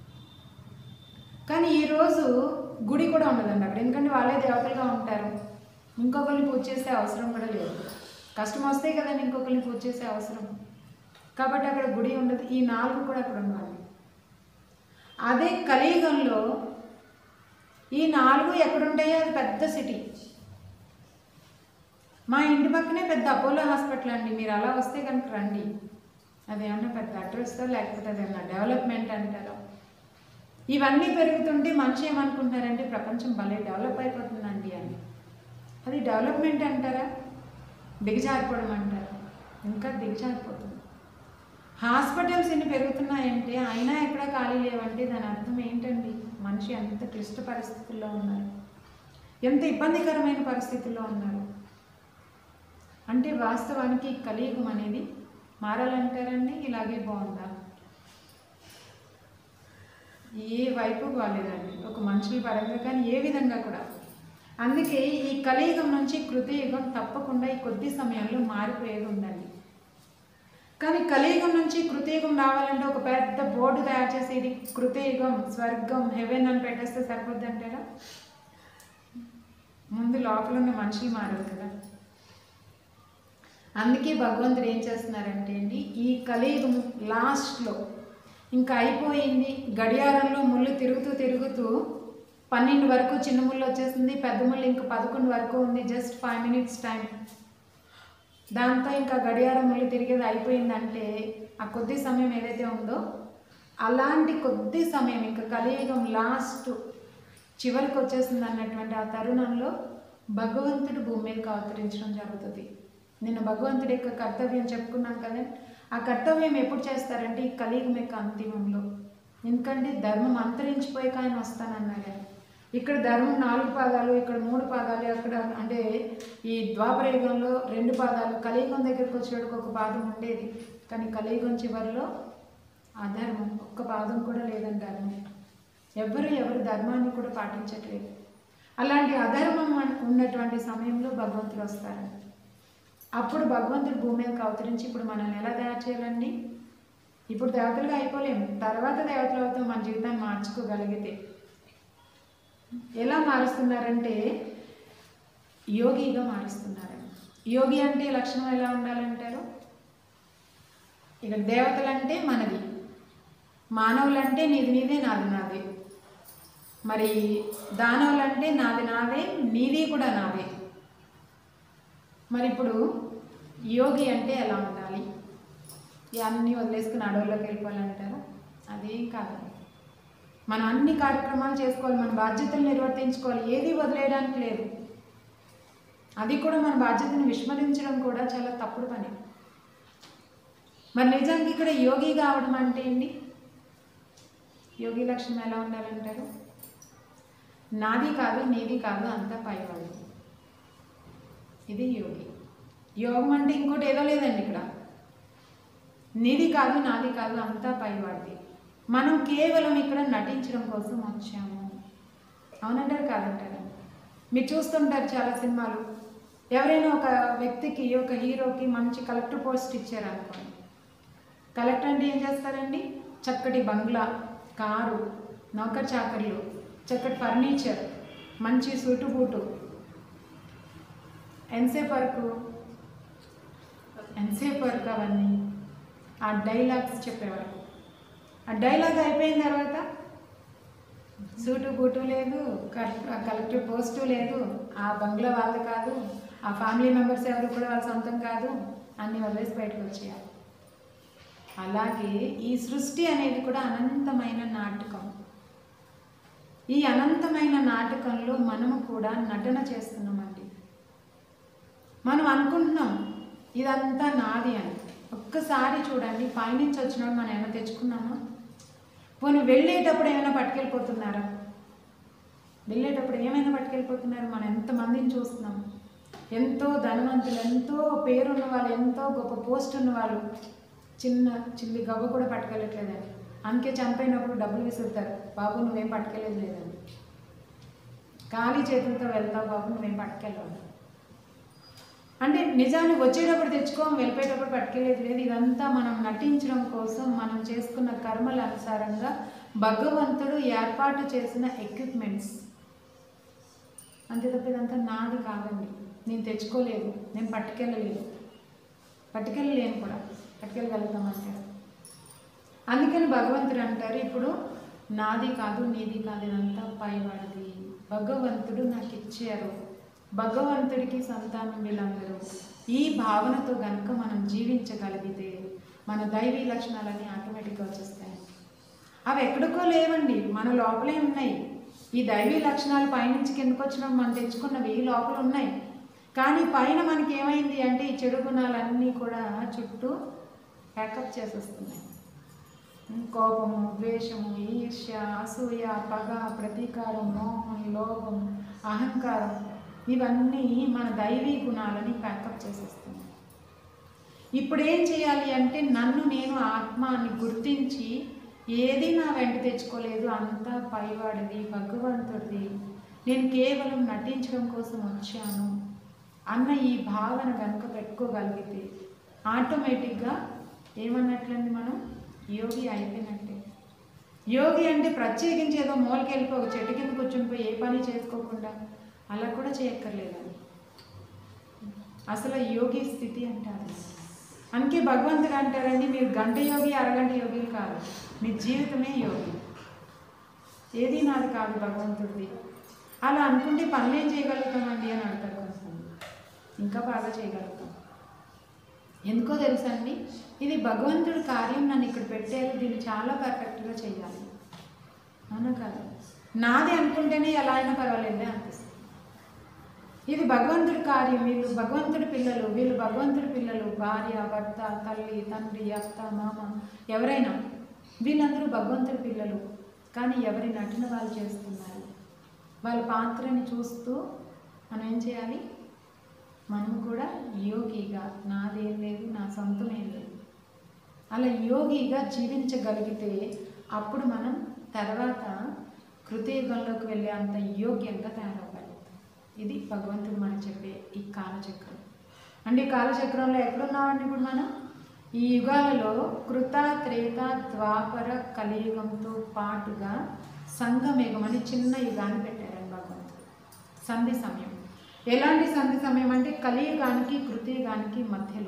కానీ ఈరోజు గుడి కూడా ఉండదండి అక్కడ ఎందుకంటే వాళ్ళే దేవతలుగా ఉంటారు ఇంకొకరిని పూజ చేసే అవసరం కూడా లేదు కష్టం వస్తే కదండి ఇంకొకరిని పూజ చేసే అవసరం కాబట్టి అక్కడ గుడి ఉండదు ఈ నాలుగు కూడా అక్కడ ఉండాలి అదే కలియుగంలో ఈ నాలుగు ఎక్కడుంటాయో అది పెద్ద సిటీ మా ఇంటి పక్కనే పెద్ద అపోలో హాస్పిటల్ అండి మీరు అలా వస్తే కనుక రండి అదేమన్నా పెద్ద అడ్రస్తో లేకపోతే అదేమన్నా డెవలప్మెంట్ అంటారా ఇవన్నీ పెరుగుతుంటే మనిషి ఏమనుకుంటారంటే ప్రపంచం భలే డెవలప్ అయిపోతుందండి అని అది డెవలప్మెంట్ అంటారా దిగజారిపోవడం అంటారా ఇంకా దిగజారిపోతుంది హాస్పిటల్స్ ఎన్ని పెరుగుతున్నాయంటే అయినా ఎక్కడ ఖాళీ లేవంటే దాని అర్థం ఏంటండి మనిషి ఎంత క్లిష్ట పరిస్థితుల్లో ఉన్నారు ఎంత ఇబ్బందికరమైన పరిస్థితుల్లో ఉన్నారు అంటే వాస్తవానికి ఈ కలియుగం అనేది మారాలంటారండి ఇలాగే బాగుందా ఏ వైపు బాగాలేదండి ఒక మనుషుల పరంగా కానీ ఏ విధంగా కూడా అందుకే ఈ కలియుగం నుంచి కృతయుగం తప్పకుండా ఈ కొద్ది సమయంలో మారిపోయేది ఉందండి కానీ కలియుగం నుంచి కృతయుగం రావాలంటే ఒక పెద్ద బోర్డు తయారు చేసి ఇది కృతయుగం స్వర్గం హెవెన్ అని పెట్టేస్తే సరిపోద్ది అంటారా ముందు లోపల ఉన్న మనుషులు మారదు కదా అందుకే భగవంతుడు ఏం చేస్తున్నారంటే అండి ఈ కలియుగం లాస్ట్లో ఇంకా అయిపోయింది గడియారంలో ముళ్ళు తిరుగుతూ తిరుగుతూ పన్నెండు వరకు చిన్న ముళ్ళు వచ్చేసింది పెద్ద ముళ్ళు ఇంకా పదకొండు వరకు ఉంది జస్ట్ ఫైవ్ మినిట్స్ టైం దాంతో ఇంకా గడియారం ముళ్ళు తిరిగేది అయిపోయిందంటే ఆ కొద్ది సమయం ఏదైతే ఉందో అలాంటి కొద్ది సమయం ఇంకా కలియుగం లాస్ట్ చివరికి వచ్చేసింది అన్నటువంటి ఆ తరుణంలో భగవంతుడు భూమి మీదకి అవతరించడం జరుగుతుంది నిన్న భగవంతుడి యొక్క కర్తవ్యం చెప్పుకున్నాం కదా ఆ కర్తవ్యం ఎప్పుడు చేస్తారంటే ఈ కలియుగం యొక్క అంతిమంలో ఎందుకంటే ధర్మం అంతరించిపోయాక ఆయన వస్తానన్నారు ఆయన. ఇక్కడ ధర్మం నాలుగు పాదాలు ఇక్కడ మూడు పాదాలు అక్కడ అంటే ఈ ద్వాపర యుగంలో రెండు పాదాలు కలియుగం దగ్గరికి వచ్చేటికి ఒక పాదం ఉండేది కానీ కలియుగం చివరిలో అధర్మం ఒక్క పాదం కూడా లేదండి ధర్మం ఎవరు ఎవరు ధర్మాన్ని కూడా పాటించట్లేదు అలాంటి అధర్మం అన్- ఉన్నటువంటి సమయంలో భగవంతుడు వస్తారండి అప్పుడు భగవంతుడు భూమి మీదకి అవతరించి ఇప్పుడు మనల్ని ఎలా తయారు చేయాలండి ఇప్పుడు దేవతలుగా అయిపోలేము తర్వాత దేవతలు అవుతాం మన జీవితాన్ని మార్చుకోగలిగితే ఎలా మారుస్తున్నారంటే యోగిగా మారుస్తున్నారండి యోగి అంటే లక్షణం ఎలా ఉండాలంటారు ఇక దేవతలంటే మనది మానవులంటే నీది నీదే నాది నాదే మరి దానవులంటే నాది నాదే నీది కూడా నాదే మరి ఇప్పుడు యోగి అంటే ఎలా ఉండాలి అన్నీ వదిలేసుకుని అడవుల్లోకి వెళ్ళిపోవాలంటారా అదేం కాదండి మనం అన్ని కార్యక్రమాలు చేసుకోవాలి మన బాధ్యతలు నిర్వర్తించుకోవాలి ఏది వదిలేయడానికి లేదు అది కూడా మన బాధ్యతను విస్మరించడం కూడా చాలా తప్పుడు పని మరి నిజానికి ఇక్కడ యోగి కావడం అంటే ఏంటి యోగి లక్షణం ఎలా ఉండాలంటారు నాది కాదు నీది కాదు అంతా పైవాడిది ఇది యోగి యోగం అంటే ఇంకోటి ఏదో లేదండి ఇక్కడ నీది కాదు నాది కాదు అంతా పైవాడిది మనం కేవలం ఇక్కడ నటించడం కోసం వచ్చాము అవునంటారు కాదంటారు మీరు చూస్తుంటారు చాలా సినిమాలు ఎవరైనా ఒక వ్యక్తికి ఒక హీరోకి మంచి కలెక్టర్ పోస్ట్ ఇచ్చారు అనుకోండి కలెక్టర్ అంటే ఏం చేస్తారండి చక్కటి బంగ్లా కారు నౌకర్ చాకర్లు చక్కటి ఫర్నిచర్ మంచి సూటు బూటు ఎంతసేపు వరకు ఎంతసేపు వరకు అవన్నీ ఆ డైలాగ్స్ చెప్పేవారు ఆ డైలాగ్ అయిపోయిన తర్వాత సూటు బూటు లేదు కలెక్టర్ కలెక్టర్ పోస్టు లేదు ఆ బంగ్లా వాళ్ళది కాదు ఆ ఫ్యామిలీ మెంబర్స్ ఎవరు కూడా వాళ్ళ సొంతం కాదు అన్ని వదిలేసి బయటకు వచ్చేయాలి అలాగే ఈ సృష్టి అనేది కూడా అనంతమైన నాటకం ఈ అనంతమైన నాటకంలో మనము కూడా నటన చేస్తున్నామండి మనం అనుకుంటున్నాం ఇదంతా నాది అని ఒక్కసారి చూడండి పైనుంచి వచ్చినప్పుడు మనం ఏమైనా తెచ్చుకున్నామా పోనీ వెళ్ళేటప్పుడు ఏమైనా పట్టుకెళ్ళిపోతున్నారా వెళ్ళేటప్పుడు ఏమైనా పట్టుకెళ్ళిపోతున్నారు మనం ఎంతమందిని చూస్తున్నాం ఎంతో ధనవంతులు ఎంతో పేరున్న వాళ్ళు ఎంతో గొప్ప పోస్ట్ ఉన్న వాళ్ళు చిన్న చిల్లి గవ్వ కూడా పట్టుకెళ్ళట్లేదండి అందుకే చనిపోయినప్పుడు డబ్బులు విసురుతారు బాబు నువ్వేం పట్టుకెళ్ళేది లేదండి ఖాళీ చేతులతో వెళ్తావు బాబు నువ్వేం పట్టుకెళ్ళవు అంటే నిజాన్ని వచ్చేటప్పుడు తెచ్చుకోం వెళ్ళిపోయేటప్పుడు పట్టుకెళ్ళేది లేదు ఇదంతా మనం నటించడం కోసం మనం చేసుకున్న కర్మల అనుసారంగా భగవంతుడు ఏర్పాటు చేసిన ఎక్విప్మెంట్స్ అంతే తప్ప ఇదంతా నాది కాదండి నేను తెచ్చుకోలేదు నేను పట్టుకెళ్ళలేదు పట్టుకెళ్ళలేను కూడా పట్టుకెళ్ళగలుగుతామంటే అందుకని భగవంతుడు అంటారు ఇప్పుడు నాది కాదు నీది కాదు ఇదంతా పైవాడిది భగవంతుడు నాకు ఇచ్చారు భగవంతుడికి సంతానం వీళ్ళందరూ ఈ భావనతో గనుక మనం జీవించగలిగితే మన దైవీ లక్షణాలన్నీ ఆటోమేటిక్గా వచ్చేస్తాయి అవి ఎక్కడికో లేవండి మన లోపలే ఉన్నాయి ఈ దైవీ లక్షణాలు పైనుంచి కిందకు వచ్చినప్పుడు మనం తెచ్చుకున్నవి ఈ లోపల ఉన్నాయి కానీ పైన మనకి ఏమైంది అంటే ఈ చెడు గుణాలన్నీ కూడా చుట్టూ ప్యాకప్ చేసేస్తున్నాయి కోపము ద్వేషము ఈర్ష్య అసూయ పగ ప్రతీకారం మోహం లోభం అహంకారం ఇవన్నీ మన దైవీ గుణాలని ప్యాకప్ చేసేస్తున్నాయి ఇప్పుడు ఏం చేయాలి అంటే నన్ను నేను ఆత్మ అని గుర్తించి ఏది నా వెంట తెచ్చుకోలేదు అంతా పైవాడిది భగవంతుడిది నేను కేవలం నటించడం కోసం వచ్చాను అన్న ఈ భావన కనుక పెట్టుకోగలిగితే ఆటోమేటిక్గా ఏమన్నట్లండి మనం యోగి అయిపోయినట్టే యోగి అంటే ప్రత్యేకించి ఏదో మూలకి వెళ్ళిపో ఒక చెట్టు కింద కూర్చుని పోయి ఏ పని చేసుకోకుండా అలా కూడా చేయక్కర్లేదండి అసలు యోగి స్థితి అంటారు అందుకే భగవంతుడు అంటారండి మీరు గంట యోగి అరగంట యోగిలు కాదు మీ జీవితమే యోగి ఏది నాది కాదు భగవంతుడిది అలా అనుకుంటే పనులు ఏం చేయగలుగుతామండి అని అడతారు కొంతమంది ఇంకా బాగా చేయగలుగుతాం ఎందుకో తెలుసా అండి ఇది భగవంతుడి కార్యం నన్ను ఇక్కడ పెట్టారు దీన్ని చాలా పర్ఫెక్ట్గా చేయాలి అవునా కాదు నాది అనుకుంటేనే ఎలా అయినా పర్వాలేదే అనిపిస్తుంది ఇది భగవంతుడి కార్యం వీళ్ళు భగవంతుడి పిల్లలు వీళ్ళు భగవంతుడి పిల్లలు భార్య భర్త తల్లి తండ్రి అత్త మామ ఎవరైనా వీళ్ళందరూ భగవంతుడి పిల్లలు కానీ ఎవరి నటన వాళ్ళు చేస్తున్నారు వాళ్ళ పాత్రని చూస్తూ మనం ఏం చేయాలి మనం కూడా యోగిగా నాదేం లేదు నా సొంతం ఏం లేదు అలా యోగిగా జీవించగలిగితే అప్పుడు మనం తర్వాత కృతయుగంలోకి వెళ్ళే అంత యోగ్యంగా తయారవ్వగలుగుతాం ఇది భగవంతుడు మనకు చెప్పే ఈ కాలచక్రం అంటే ఈ కాలచక్రంలో ఎక్కడున్నామండి ఇప్పుడు మనం ఈ యుగాలలో కృత త్రేత ద్వాపర కలియుగంతో పాటుగా సంగమేగం అని చిన్న యుగాన్ని పెట్టారండి భగవంతుడు సంధి సమయం ఎలాంటి సంధి సమయం అంటే కలియుగానికి కృతయుగానికి మధ్యలో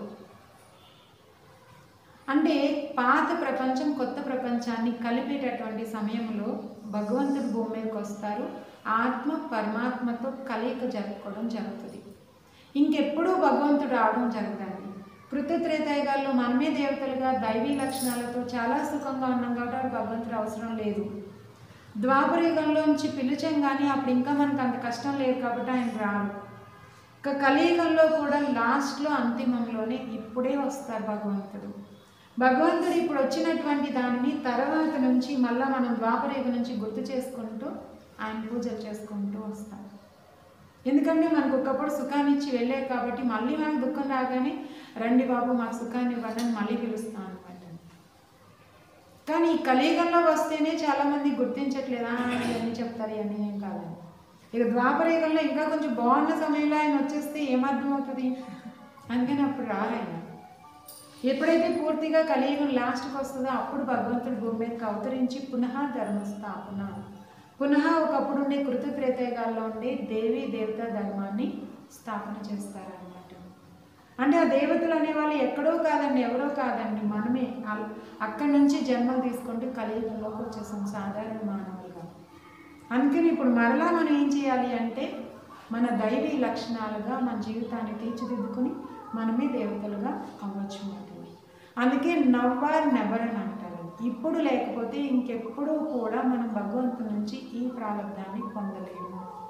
అంటే పాత ప్రపంచం కొత్త ప్రపంచాన్ని కలిపేటటువంటి సమయంలో భగవంతుడు భూమి మీదకి వస్తారు ఆత్మ పరమాత్మతో కలయిక జరుపుకోవడం జరుగుతుంది ఇంకెప్పుడూ భగవంతుడు రావడం జరగదండి కృత త్రేతాయుగాల్లో మనమే దేవతలుగా దైవీ లక్షణాలతో చాలా సుఖంగా ఉన్నాం కాబట్టి భగవంతుడు అవసరం లేదు ద్వాపర యుగంలోంచి పిలిచాం కానీ అప్పుడు ఇంకా మనకు అంత కష్టం లేదు కాబట్టి ఆయన రాడు ఇక కలియుగంలో కూడా లాస్ట్లో అంతిమంలోనే ఇప్పుడే వస్తారు భగవంతుడు భగవంతుడు ఇప్పుడు వచ్చినటువంటి దానిని తర్వాత నుంచి మళ్ళీ మనం ద్వాపర యుగం నుంచి గుర్తు చేసుకుంటూ ఆయన పూజలు చేసుకుంటూ వస్తాం ఎందుకంటే మనకు ఒకప్పుడు సుఖాన్ని ఇచ్చి వెళ్ళారు కాబట్టి మళ్ళీ మనకు దుఃఖం రాగానే రండి బాబు మాకు సుఖాన్ని ఇవ్వండి అని మళ్ళీ పిలుస్తాం అనమాట కానీ ఈ కలియుగంలో వస్తేనే చాలామంది గుర్తించట్లేదా ఇవన్నీ చెప్తారు ఇవన్నీ ఏం కాదని ఇక ద్వాపర యుగంలో ఇంకా కొంచెం బాగున్న సమయంలో ఆయన వచ్చేస్తే ఏమర్థం అవుతుంది అందుకని అప్పుడు రారాయన ఎప్పుడైతే పూర్తిగా కలియుగం లాస్ట్కి వస్తుందో అప్పుడు భగవంతుడు భూమి మీదకి అవతరించి పునః ధర్మ స్థాపన పునః ఒకప్పుడు ఉండే కృత త్రేతయుగాల్లో ఉండే దేవీ దేవతా ధర్మాన్ని స్థాపన చేస్తారనమాట అంటే ఆ దేవతలు అనేవాళ్ళు ఎక్కడో కాదండి ఎవరో కాదండి మనమే అల్- అక్కడి నుంచి జన్మలు తీసుకుంటూ కలియుగంలోకి వచ్చేసాం సాధారణ మానవులుగా అందుకని ఇప్పుడు మరలా మనం ఏం చేయాలి అంటే మన దైవీ లక్షణాలుగా మన జీవితాన్ని తీర్చిదిద్దుకుని మనమే దేవతలుగా అవ్వచ్చు ఉంటుంది అందుకే నవ్వార్ నెవర్ అని అంటారు ఇప్పుడు లేకపోతే ఇంకెప్పుడు కూడా మనం భగవంతుడి నుంచి ఈ ప్రారంధాన్ని పొందలేము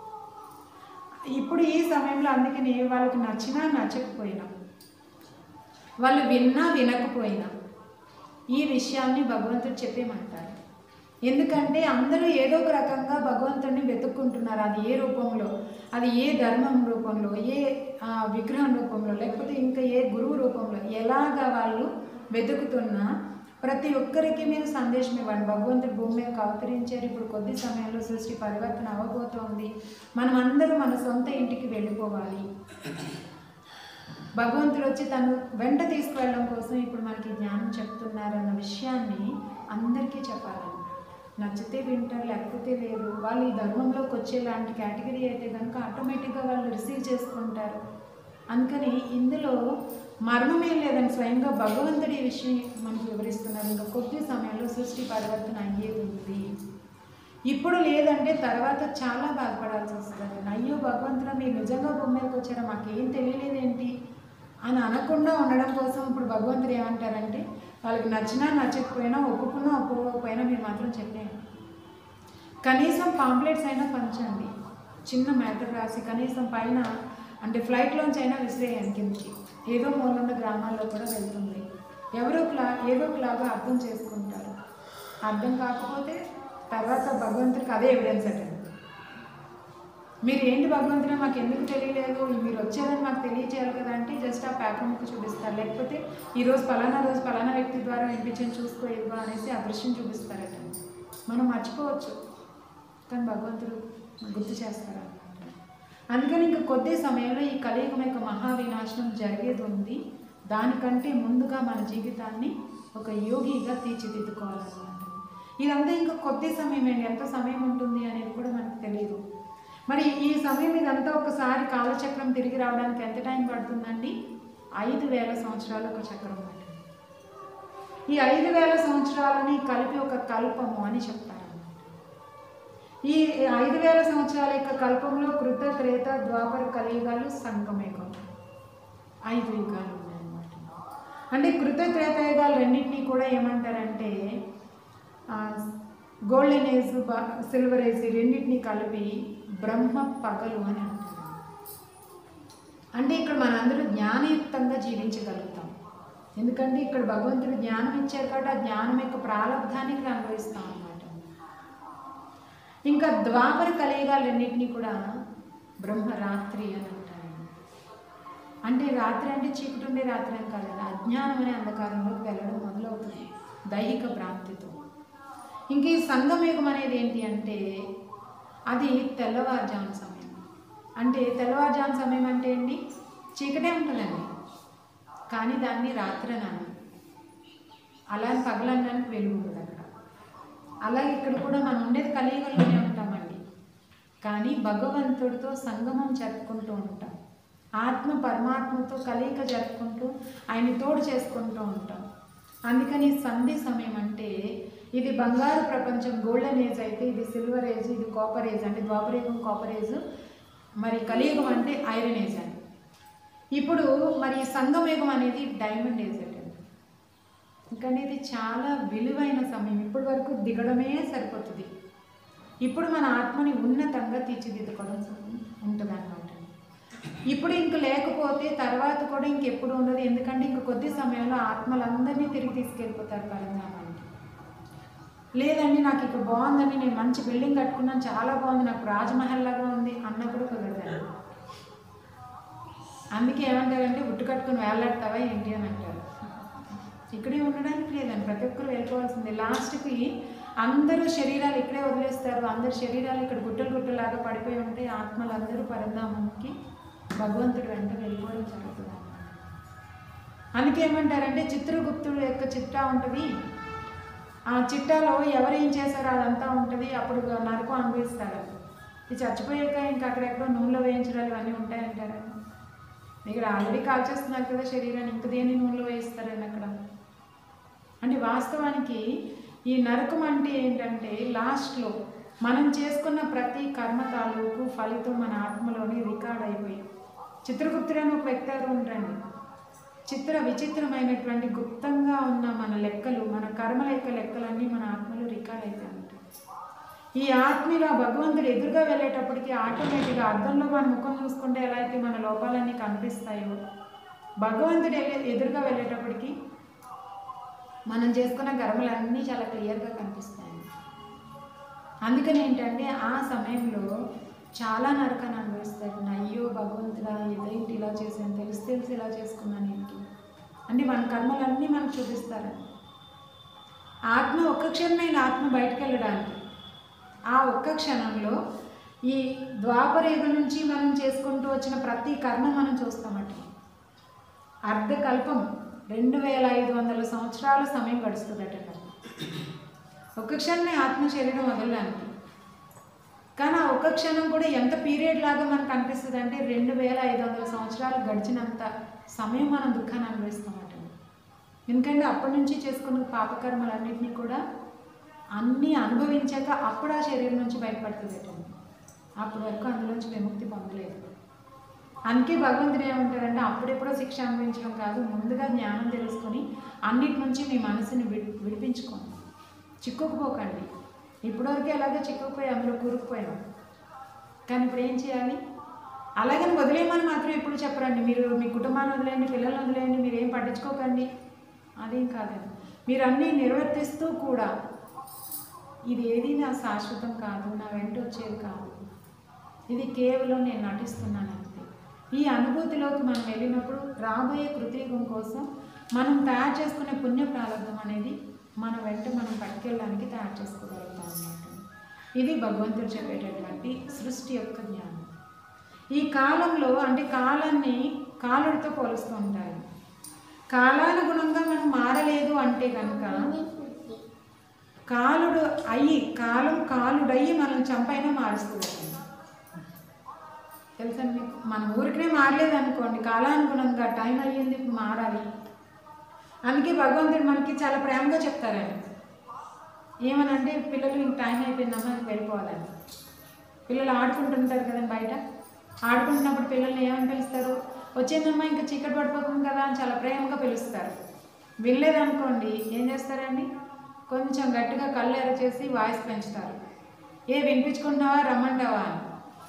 ఇప్పుడు ఈ సమయంలో అందుకని వాళ్ళకి నచ్చినా నచ్చకపోయినా వాళ్ళు విన్నా వినకపోయినా ఈ విషయాన్ని భగవంతుడు చెప్పేమంటారు ఎందుకంటే అందరూ ఏదో ఒక రకంగా భగవంతుడిని వెతుక్కుంటున్నారు అది ఏ రూపంలో అది ఏ ధర్మం రూపంలో ఏ ఆ, విగ్రహం రూపంలో లేకపోతే ఇంకా ఏ గురువు రూపంలో ఎలాగ వాళ్ళు వెతుకుతున్నా ప్రతి ఒక్కరికి మీరు సందేశం ఇవ్వండి భగవంతుడు భూమి మీదకి అవతరించారు ఇప్పుడు కొద్ది సమయంలో సృష్టి పరివర్తన అవ్వబోతోంది మనం అందరూ మన సొంత ఇంటికి వెళ్ళిపోవాలి భగవంతుడు వచ్చి తను వెంట తీసుకువెళ్ళడం కోసం ఇప్పుడు మనకి జ్ఞానం చెప్తున్నారన్న విషయాన్ని అందరికీ చెప్పాలండి నచ్చితే వింటారు లేకపోతే లేదు వాళ్ళు ఈ ధర్మంలోకి వచ్చేలాంటి కేటగిరీ అయితే కనుక ఆటోమేటిక్గా వాళ్ళు రిసీవ్ చేసుకుంటారు అందుకని ఇందులో మర్మమేం లేదని స్వయంగా భగవంతుడి ఈ విషయం మనకి వివరిస్తున్నారు ఇంకా కొద్ది సమయంలో సృష్టి పరివర్తన అయ్యేది ఉంది ఇప్పుడు లేదంటే తర్వాత చాలా బాధపడాల్సి వస్తుంది అయ్యో భగవంతుడా మీరు నిజంగా భూమి మీదకి వచ్చారా మాకేం తెలియలేదేంటి అని అనకుండా ఉండడం కోసం ఇప్పుడు భగవంతుడు ఏమంటారంటే వాళ్ళకి నచ్చినా నచ్చకపోయినా ఒప్పుకున్నా ఒప్పుకోకపోయినా మీరు మాత్రం చెప్పేయండి కనీసం పాంప్లెట్స్ అయినా పంచండి చిన్న మ్యాటర్ రాసి కనీసం పైన అంటే ఫ్లైట్లోంచి అయినా విసిరేయండి కిందకి ఏదో మూలన్న గ్రామాల్లో కూడా వెళ్తుంది ఎవరో ఒకలా ఏదో ఒకలాగా అర్థం చేసుకుంటారు అర్థం కాకపోతే తర్వాత భగవంతుడికి అదే ఎవిడెన్స్ అటండి మీరు ఏంటి భగవంతుడా మాకు ఎందుకు తెలియలేదు మీరు వచ్చారని మాకు తెలియచేయాలి కదా అంటే జస్ట్ ఆ పేపర్ ముక్క చూపిస్తారు లేకపోతే ఈ రోజు పలానా రోజు పలానా వ్యక్తి ద్వారా వినిపించని చూసుకో ఇవ్వ అనేసి ఆ దృశ్యం చూపిస్తారట మనం మర్చిపోవచ్చు కానీ భగవంతుడు గుర్తు చేస్తారన్నమాట అందుకని ఇంకా కొద్ది సమయంలో ఈ కలియుగం యొక్క మహా వినాశనం జరిగేది ఉంది దానికంటే ముందుగా మన జీవితాన్ని ఒక యోగిగా తీర్చిదిద్దుకోవాలన్నమాట ఇదంతా ఇంకా కొద్ది సమయం అండి ఎంత సమయం ఉంటుంది అనేది కూడా మనకు తెలియదు మరి ఈ సమయం ఇదంతా ఒకసారి కాలచక్రం తిరిగి రావడానికి ఎంత టైం పడుతుందండి ఐదు వేల సంవత్సరాలు ఒక చక్రం పడుతుంది ఈ ఐదు వేల సంవత్సరాలని కలిపి ఒక కల్పము అని చెప్తారన్నమాట ఈ ఐదు వేల సంవత్సరాల యొక్క కల్పంలో కృత త్రేత ద్వాపర కలియుగాలు సంగమయుగం ఐదు యుగాలు ఉన్నాయన్నమాట అంటే కృత త్రేతయుగాలు రెండింటినీ కూడా ఏమంటారంటే గోల్డెన్ ఏజ్ సిల్వర్ ఏజ్ ఈ రెండింటినీ కలిపి బ్రహ్మ పగలు అని అంటారు అంటే ఇక్కడ మనందరూ జ్ఞానయుక్తంగా జీవించగలుగుతాం ఎందుకంటే ఇక్కడ భగవంతుడు జ్ఞానం ఇచ్చారు కాబట్టి ఆ జ్ఞానం యొక్క ప్రారంధాన్ని ఇక్కడ అనుభవిస్తాం అన్నమాట ఇంకా ద్వాపర కలియుగాలన్నింటినీ కూడా బ్రహ్మరాత్రి అని అంటారు అంటే రాత్రి అంటే చీకటి ఉండే రాత్రి అని కాదు కదా అజ్ఞానం అనే అంధకారంలోకి వెళ్ళడం మొదలవుతుంది దైహిక భ్రాంతితో ఇంక ఈ సంగమయుగం అనేది ఏంటి అంటే అది తెల్లవారుజాము సమయం అంటే తెల్లవారుజాము సమయం అంటే ఏంటి చీకటే ఉంటుందండి కానీ దాన్ని రాత్రి అని అనం. అలా అని పగలనడానికి వెలుగు ఉంటుంది అక్కడ అలాగే ఇక్కడ కూడా మనం ఉండేది కలియుగంలోనే ఉంటామండి కానీ భగవంతుడితో సంగమం జరుపుకుంటూ ఉంటాం ఆత్మ పరమాత్మతో కలయిక జరుపుకుంటూ ఆయన తోడు చేసుకుంటూ ఉంటాం అందుకని సంధి సమయం అంటే ఇది బంగారు ప్రపంచం గోల్డెన్ ఏజ్ అయితే ఇది సిల్వర్ ఏజ్ ఇది కాపర్ ఏజ్ అంటే ద్వాపరయుగం కాపర్ ఏజ్ మరి కలియుగం అంటే ఐరన్ ఏజ్ అని ఇప్పుడు మరి సంగమయుగం అనేది డైమండ్ ఏజ్ అంటే ఎందుకంటే ఇది చాలా విలువైన సమయం ఇప్పటి వరకు దిగడమే సరిపోతుంది ఇప్పుడు మన ఆత్మని ఉన్నతంగా తీర్చిదిద్దుకోవడం ఉంటుంది అనమాట ఇప్పుడు ఇంక లేకపోతే తర్వాత కూడా ఇంకెప్పుడు ఉండదు ఎందుకంటే ఇంక కొద్ది సమయంలో ఆత్మలందరినీ తిరిగి తీసుకెళ్ళిపోతారు పరంధామానికి లేదండి నాకు ఇక్కడ బాగుందని నేను మంచి బిల్డింగ్ కట్టుకున్నాను చాలా బాగుంది నాకు రాజమహల్ లాగా ఉంది అన్నప్పుడు కుదరదండి అందుకే ఏమంటారంటే ఉట్టు కట్టుకుని వేలాడతావా ఏంటి అని అంటారు ఇక్కడే ఉండడానికి లేదండి ప్రతి ఒక్కరు వెళ్ళిపోవాల్సిందే లాస్ట్కి అందరూ శరీరాలు ఇక్కడే వదిలేస్తారు అందరి శరీరాలు ఇక్కడ గుట్టలు గుట్టలాగా పడిపోయి ఉంటే ఆత్మలు అందరూ పరంధామంకి భగవంతుడు వెంట వెళ్ళిపోవడం జరుగుతుంది అందుకే ఏమంటారంటే చిత్రగుప్తుడు యొక్క చిట్టా ఉంటుంది ఆ చిట్టాలో ఎవరు ఏం చేశారో అదంతా ఉంటుంది అప్పుడు నరకం అనుభవిస్తారు ఇది చచ్చిపోయాక ఇంకా అక్కడెక్కడో నూనెలో వేయించడాలు ఇవన్నీ ఉంటాయంటారా ఇక్కడ ఆల్రెడీ కాల్చేస్తున్నారు కదా శరీరాన్ని ఇంక దేని నూనెలో వేస్తారండి అక్కడ అంటే వాస్తవానికి ఈ నరకం అంటే ఏంటంటే లాస్ట్లో మనం చేసుకున్న ప్రతి కర్మ తాలూకు ఫలితం మన ఆత్మలోని రికార్డ్ అయిపోయి చిత్రగుప్తుడు అని ఒక వ్యక్తి ఎవరు ఉంటారండి చిత్ర విచిత్రమైనటువంటి గుప్తంగా ఉన్న మన లెక్కలు మన కర్మల యొక్క లెక్కలన్నీ మన ఆత్మలో రికార్డ్ అయిపోయి ఉంటాయి ఈ ఆత్మలో భగవంతుడు ఎదురుగా వెళ్ళేటప్పటికి ఆటోమేటిక్గా అద్దంలో మన ముఖం చూసుకుంటే ఎలా అయితే మన లోపాలన్నీ కనిపిస్తాయో భగవంతుడు ఎ- ఎదురుగా వెళ్ళేటప్పటికి మనం చేసుకున్న కర్మలన్నీ చాలా క్లియర్గా కనిపిస్తాయి అందుకని ఏంటంటే ఆ సమయంలో చాలా నరకాన్ని అనుభవిస్తారు అయ్యో భగవంతుడా ఇదేంటి ఇలా చేశాను తెలిసి తెలిసి ఇలా చేసుకున్నాను ఏంటి అంటే మన కర్మలన్నీ మనకు చూపిస్తారని ఆత్మ ఒక్క క్షణమైన ఆత్మ బయటకు వెళ్ళడానికి ఆ ఒక్క క్షణంలో ఈ ద్వాపరేగ నుంచి మనం చేసుకుంటూ వచ్చిన ప్రతి కర్మ మనం చూస్తామట అర్ధకల్పం రెండు వేల ఐదు వందల సంవత్సరాల సమయం గడుస్తుందట కర్మ ఒక్క క్షణమే ఆత్మ శరీరం వదలడానికి కానీ ఆ ఒక్క క్షణం కూడా ఎంత పీరియడ్ లాగా మనకు అనిపిస్తుంది అంటే రెండు వేల ఐదు వందల సంవత్సరాలు గడిచినంత సమయం మనం దుఃఖాన్ని అనుభవిస్తామట ఎందుకంటే అప్పటి నుంచి చేసుకున్న పాపకర్మలన్నింటినీ కూడా అన్నీ అనుభవించాక అప్పుడు ఆ శరీరం నుంచి బయటపడుతుంది అప్పటి వరకు అందులోంచి విముక్తి పొందలేదు అందుకే భగవంతుడు ఏమంటారంటే అప్పుడెప్పుడో శిక్ష అనుభవించడం కాదు ముందుగా జ్ఞానం తెలుసుకొని అన్నిటి నుంచి మీ మనసుని విడి విడిపించుకోండి చిక్కుకుపోకండి ఇప్పటివరకు ఎలాగో చిక్కుకుపోయి అందులో కూరుకుపోయాం కానీ ఇప్పుడు ఏం చేయాలి అలాగని వదిలేయమని మాత్రం ఎప్పుడు చెప్పరండి మీరు మీ కుటుంబాన్ని వదిలేయండి పిల్లల్ని వదిలేయండి మీరు ఏం పట్టించుకోకండి అదేం కాదండి మీరు అన్నీ నిర్వర్తిస్తూ కూడా ఇది ఏది నా శాశ్వతం కాదు నా వెంట వచ్చేది కాదు ఇది కేవలం నేను నటిస్తున్నాను అంతే ఈ అనుభూతిలోకి మనం వెళ్ళినప్పుడు రాబోయే కృతయుగం కోసం మనం తయారు చేసుకునే పుణ్య ప్రారంభం అనేది మన వెంట మనం పట్టుకెళ్ళడానికి తయారు చేసుకోగలుగుతాం అన్నమాట ఇది భగవంతుడు చెప్పేటటువంటి సృష్టి యొక్క జ్ఞానం ఈ కాలంలో అంటే కాలాన్ని కాలుడితో పోలుస్తూ ఉంటారు కాలానుగుణంగా మనం మారలేదు అంటే కనుక కాలుడు అయ్యి కాలం కాలుడయ్యి మనం చంపైనా మారుస్తుంది తెలుసా మీకు మన ఊరికనే మారలేదు అనుకోండి కాలానుగుణంగా టైం అయ్యింది ఇప్పుడు మారాలి అందుకే భగవంతుడు మనకి చాలా ప్రేమగా చెప్తారండి ఏమనంటే పిల్లలు ఇంక టైం అయిపోయిందమ్మా ఇంక వెళ్ళిపోవాలని పిల్లలు ఆడుకుంటుంటారు కదండి బయట ఆడుకుంటున్నప్పుడు పిల్లల్ని ఏమని పిలుస్తారు వచ్చిందమ్మా ఇంకా చీకటి పడిపోతుంది కదా అని చాలా ప్రేమగా పిలుస్తారు వినలేదనుకోండి ఏం చేస్తారండి కొంచెం గట్టిగా కళ్ళు ఎరచేసి వాయిస్ పెంచుతారు ఏ వినిపించుకుంటున్నావా రమ్మంటావా అని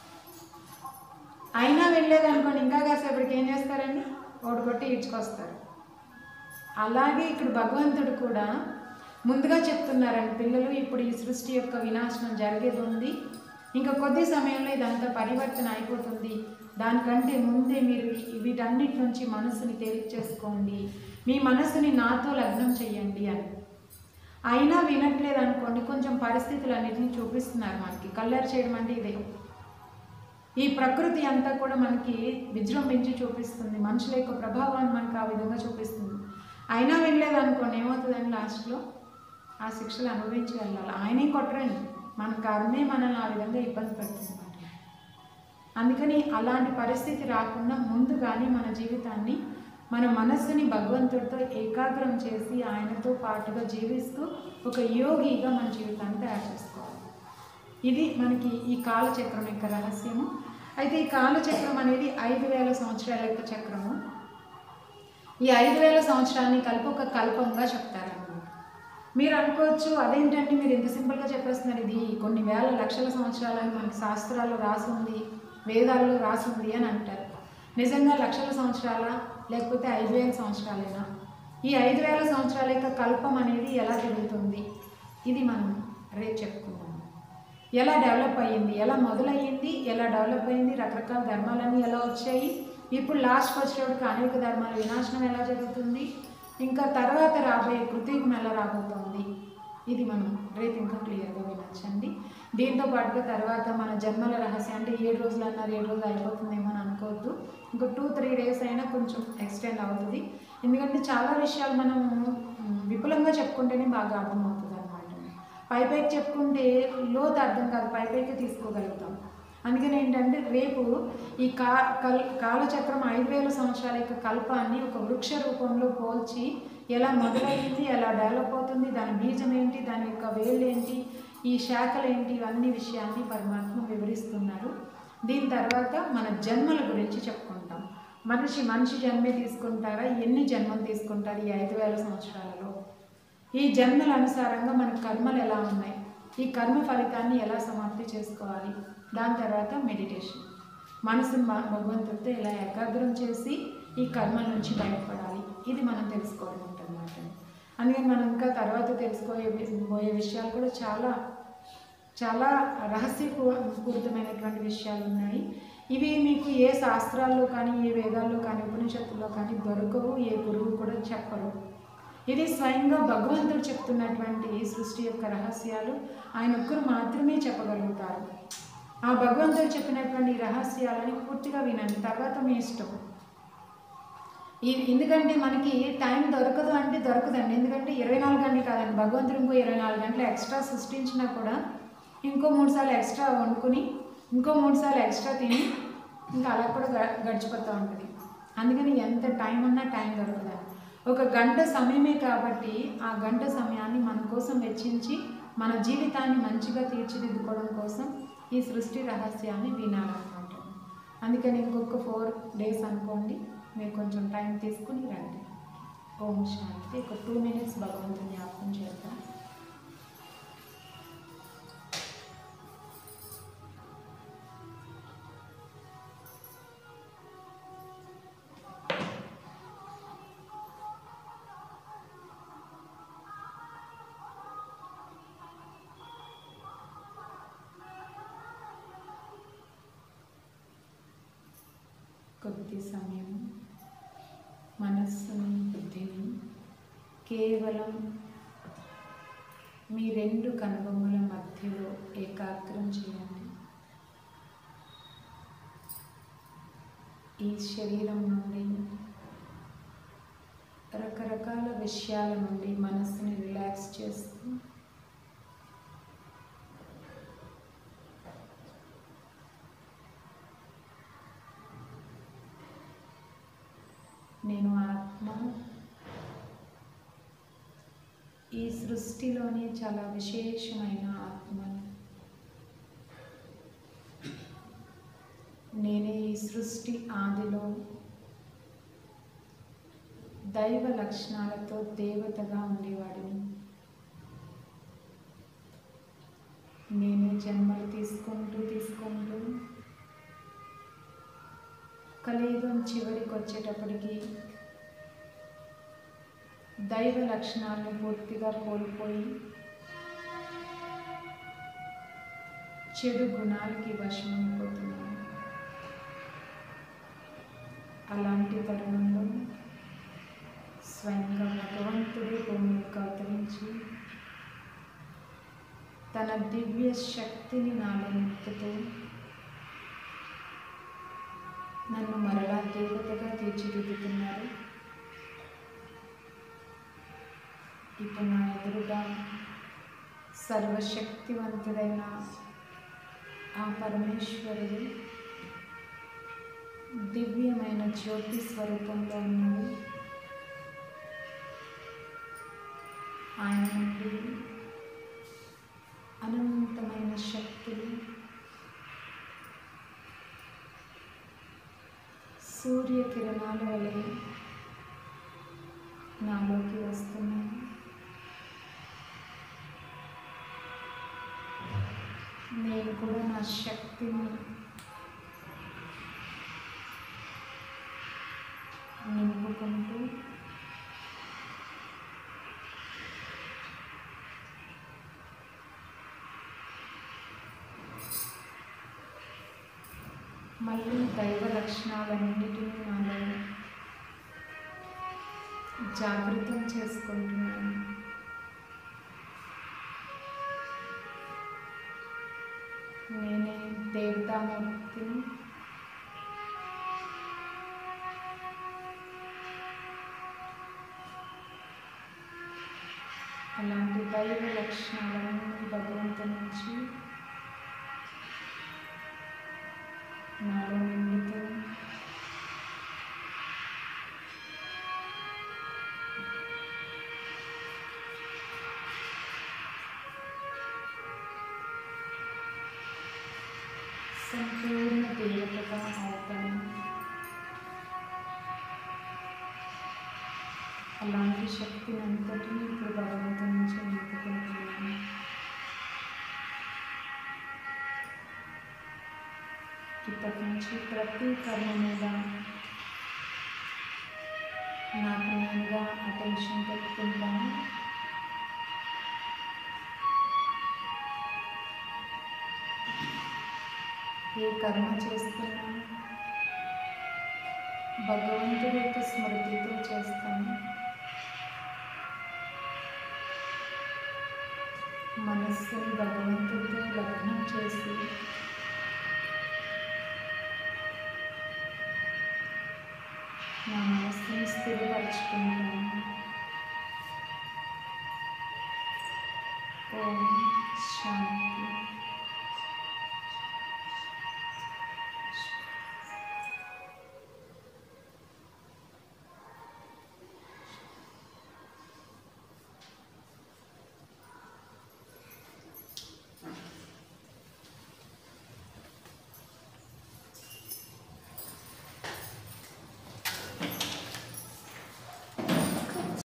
అయినా వెళ్ళలేదనుకోండి ఇంకా కాసేపటికి ఏం చేస్తారండి ఓడి కొట్టి ఈడ్చుకొస్తారు అలాగే ఇక్కడ భగవంతుడు కూడా ముందుగా చెప్తున్నారండి పిల్లలు ఇప్పుడు ఈ సృష్టి యొక్క వినాశనం జరిగేది ఉంది ఇంకా కొద్ది సమయంలో ఇదంతా పరివర్తన అయిపోతుంది దానికంటే ముందే మీరు వీటన్నిటి నుంచి మనసుని తేలిక చేసుకోండి మీ మనసుని నాతో లగ్నం చెయ్యండి అని అయినా వినట్లేదు అనుకోండి కొంచెం పరిస్థితులన్నిటిని చూపిస్తున్నారు మనకి కల్లర్ చేయడం అంటే ఇదే ఈ ప్రకృతి అంతా కూడా మనకి విజృంభించి చూపిస్తుంది మనుషుల యొక్క ప్రభావాన్ని మనకు ఆ విధంగా చూపిస్తుంది అయినా వెళ్ళలేదు అనుకోండి ఏమవుతుందండి లాస్ట్లో ఆ శిక్షలు అనుభవించి వెళ్ళాలి ఆయనే కొట్టరండి మన కర్మే మనల్ని ఆ విధంగా ఇబ్బంది పెడుతుంది అందుకని అలాంటి పరిస్థితి రాకుండా ముందుగానే మన జీవితాన్ని మన మనస్సుని భగవంతుడితో ఏకాగ్రం చేసి ఆయనతో పాటుగా జీవిస్తూ ఒక యోగిగా మన జీవితాన్ని తయారు చేసుకోవాలి ఇది మనకి ఈ కాలచక్రం యొక్క రహస్యము అయితే ఈ కాలచక్రం అనేది ఐదు వేల సంవత్సరాల యొక్క చక్రము ఈ ఐదు వేల సంవత్సరాన్ని కలిపి ఒక కల్పంగా చెప్తారన్నమాట మీరు అనుకోవచ్చు అదేంటంటే మీరు ఎంత సింపుల్గా చెప్పేస్తున్నారు ఇది కొన్ని వేల లక్షల సంవత్సరాలని మనకి శాస్త్రాల్లో రాసి ఉంది వేదాల్లో రాసి ఉంది అని అంటారు నిజంగా లక్షల సంవత్సరాల లేకపోతే ఐదు వేల సంవత్సరాలైనా ఈ ఐదు వేల సంవత్సరాల యొక్క కల్పం అనేది ఎలా జరుగుతుంది ఇది మనం రేపు చెప్పుకుందాం ఎలా డెవలప్ అయ్యింది ఎలా మొదలయ్యింది ఎలా డెవలప్ అయ్యింది రకరకాల ధర్మాలన్నీ ఎలా వచ్చాయి ఇప్పుడు లాస్ట్కి వచ్చేటప్పటికి అనేక ధర్మాల వినాశనం ఎలా జరుగుతుంది ఇంకా తర్వాత రాబోయే కృతయుగం ఎలా రాబోతోంది ఇది మనం రేపు ఇంకా క్లియర్గా వినొచ్చండి దీంతో పాటుగా తర్వాత మన జన్మల రహస్యం అంటే ఏడు రోజులు అన్నారు ఏడు రోజులు అయిపోతుందేమో అని అనుకోవద్దు ఇంకో టూ త్రీ డేస్ అయినా కొంచెం ఎక్స్టెండ్ అవుతుంది ఎందుకంటే చాలా విషయాలు మనం మ్, విపులంగా చెప్పుకుంటేనే బాగా అర్థమవుతుంది అనమాట పై పైకి చెప్పుకుంటే లోతు అర్థం కాదు పై పైకి తీసుకోగలుగుతాం అందుకని ఏంటంటే రేపు ఈ కా కల్ కాలచక్రం ఐదు వేల సంవత్సరాల యొక్క కల్పాన్ని ఒక వృక్ష రూపంలో పోల్చి ఎలా మొదలైంది ఎలా డెవలప్ అవుతుంది దాని బీజం ఏంటి దాని యొక్క వేళ్ళు ఏంటి ఈ శాఖలు ఏంటి ఇవన్నీ విషయాన్ని పరమాత్మ వివరిస్తున్నారు దీని తర్వాత మన జన్మల గురించి చెప్పుకుంటాం మనిషి మనిషి జన్మే తీసుకుంటారా ఎన్ని జన్మలు తీసుకుంటారు ఈ ఐదు వేల సంవత్సరాలలో ఈ జన్మల అనుసారంగా మన కర్మలు ఎలా ఉన్నాయి ఈ కర్మ ఫలితాన్ని ఎలా సమాప్తి చేసుకోవాలి దాని తర్వాత మెడిటేషన్ మనసును మా భగవంతుడితో ఎలా ఏకాగ్రం చేసి ఈ కర్మల నుంచి బయటపడాలి ఇది మనం తెలుసుకోవడం ఉంటుందన్నమాట అందుకని మనం ఇంకా తర్వాత తెలుసుకోయే పోయే విషయాలు కూడా చాలా చాలా రహస్యపూరితమైనటువంటి విషయాలు ఉన్నాయి ఇవి మీకు ఏ శాస్త్రాల్లో కానీ ఏ వేదాల్లో కానీ ఉపనిషత్తుల్లో కానీ దొరకవు ఏ గురువు కూడా చెప్పరు ఇది స్వయంగా భగవంతుడు చెప్తున్నటువంటి ఈ సృష్టి యొక్క రహస్యాలు ఆయన ఒక్కరు మాత్రమే చెప్పగలుగుతారు ఆ భగవంతుడు చెప్పినటువంటి ఈ రహస్యాలని పూర్తిగా వినండి తర్వాత మీ ఇష్టం ఈ ఎందుకంటే మనకి టైం దొరకదు అంటే దొరకదండి ఎందుకంటే ఇరవై నాలుగు గంటలు కాదండి భగవంతుడు ఇంకో ఇరవై నాలుగు గంటలు ఎక్స్ట్రా సృష్టించినా కూడా ఇంకో మూడు సార్లు ఎక్స్ట్రా వండుకుని ఇంకో మూడు సార్లు ఎక్స్ట్రా తిని ఇంకా అలా కూడా గ గడిచిపోతూ ఉంటుంది అందుకని ఎంత టైం ఉన్నా టైం దొరకదు ఒక గంట సమయమే కాబట్టి ఆ గంట సమయాన్ని మన కోసం వెచ్చించి మన జీవితాన్ని మంచిగా తీర్చిదిద్దుకోవడం కోసం ఈ సృష్టి రహస్యాన్ని వినాలన్నమాట అందుకని ఇంకొక ఫోర్ డేస్ అనుకోండి మీరు కొంచెం టైం తీసుకుని రండి ఓం శాంతి ఒక టూ మినిట్స్ భగవంతుని జ్ఞాపకం చేద్దాం కొద్ది సమయం మనస్సుని బుద్ధిని కేవలం మీ రెండు కనుబొమ్మల మధ్యలో ఏకాగ్రం చేయండి ఈ శరీరం నుండి రకరకాల విషయాల నుండి మనస్సుని రిలాక్స్ చేస్తూ నేను ఆత్మ ఈ సృష్టిలోని చాలా విశేషమైన ఆత్మను నేనే ఈ సృష్టి ఆదిలో దైవ లక్షణాలతో దేవతగా ఉండేవాడిని నేనే జన్మలు తీసుకుంటూ తీసుకుంటూ కలియుగం చివరికి వచ్చేటప్పటికి దైవ లక్షణాలను పూర్తిగా కోల్పోయి చెడు గుణాలకి వశమైపోతున్నాను అలాంటి తరుణంలో స్వయంగా భగవంతుడే భూమికి అవతరించి తన దివ్య శక్తిని నాలో నింపుతూ నన్ను మరలా దేవతగా తీర్చిదిద్దుతున్నారు ఇప్పుడు నా ఎదురుగా సర్వశక్తివంతుడైన ఆ పరమేశ్వరుడు దివ్యమైన జ్యోతి స్వరూపంలో ఉన్నాడు ఆయన నుండి అనంతమైన శక్తులు సూర్యకిరణాల వలె నాలోకి వస్తున్నాయి నేను కూడా నా శక్తిని నింపుకుంటూ మళ్ళీ దైవ లక్షణాలన్నిటినీ నాలో జాగృతం చేసుకుంటున్నాను నేనే దేవతామూర్తిని అలాంటి దైవ లక్షణాలను భగవంతు నుంచి నాలో నిండుతూ సంపూర్ణ దేవతగా అవుతాను అలాంటి శక్తిని అంతటిని ఇప్పుడు భగవంతుని నుంచి నింపుకుంటున్నాను ఇప్పటి నుంచి ప్రతి కర్మ మీద నాకు నేనుగా అటెన్షన్ పెట్టుకుంటాను ఏ కర్మ చేస్తున్నా భగవంతుడి యొక్క స్మృతితో చేస్తాను మనస్సుని భగవంతుడితో లగ్నం చేసి నా మనస్సుని స్థిరపరచుకుంటాను ఓం శాంతి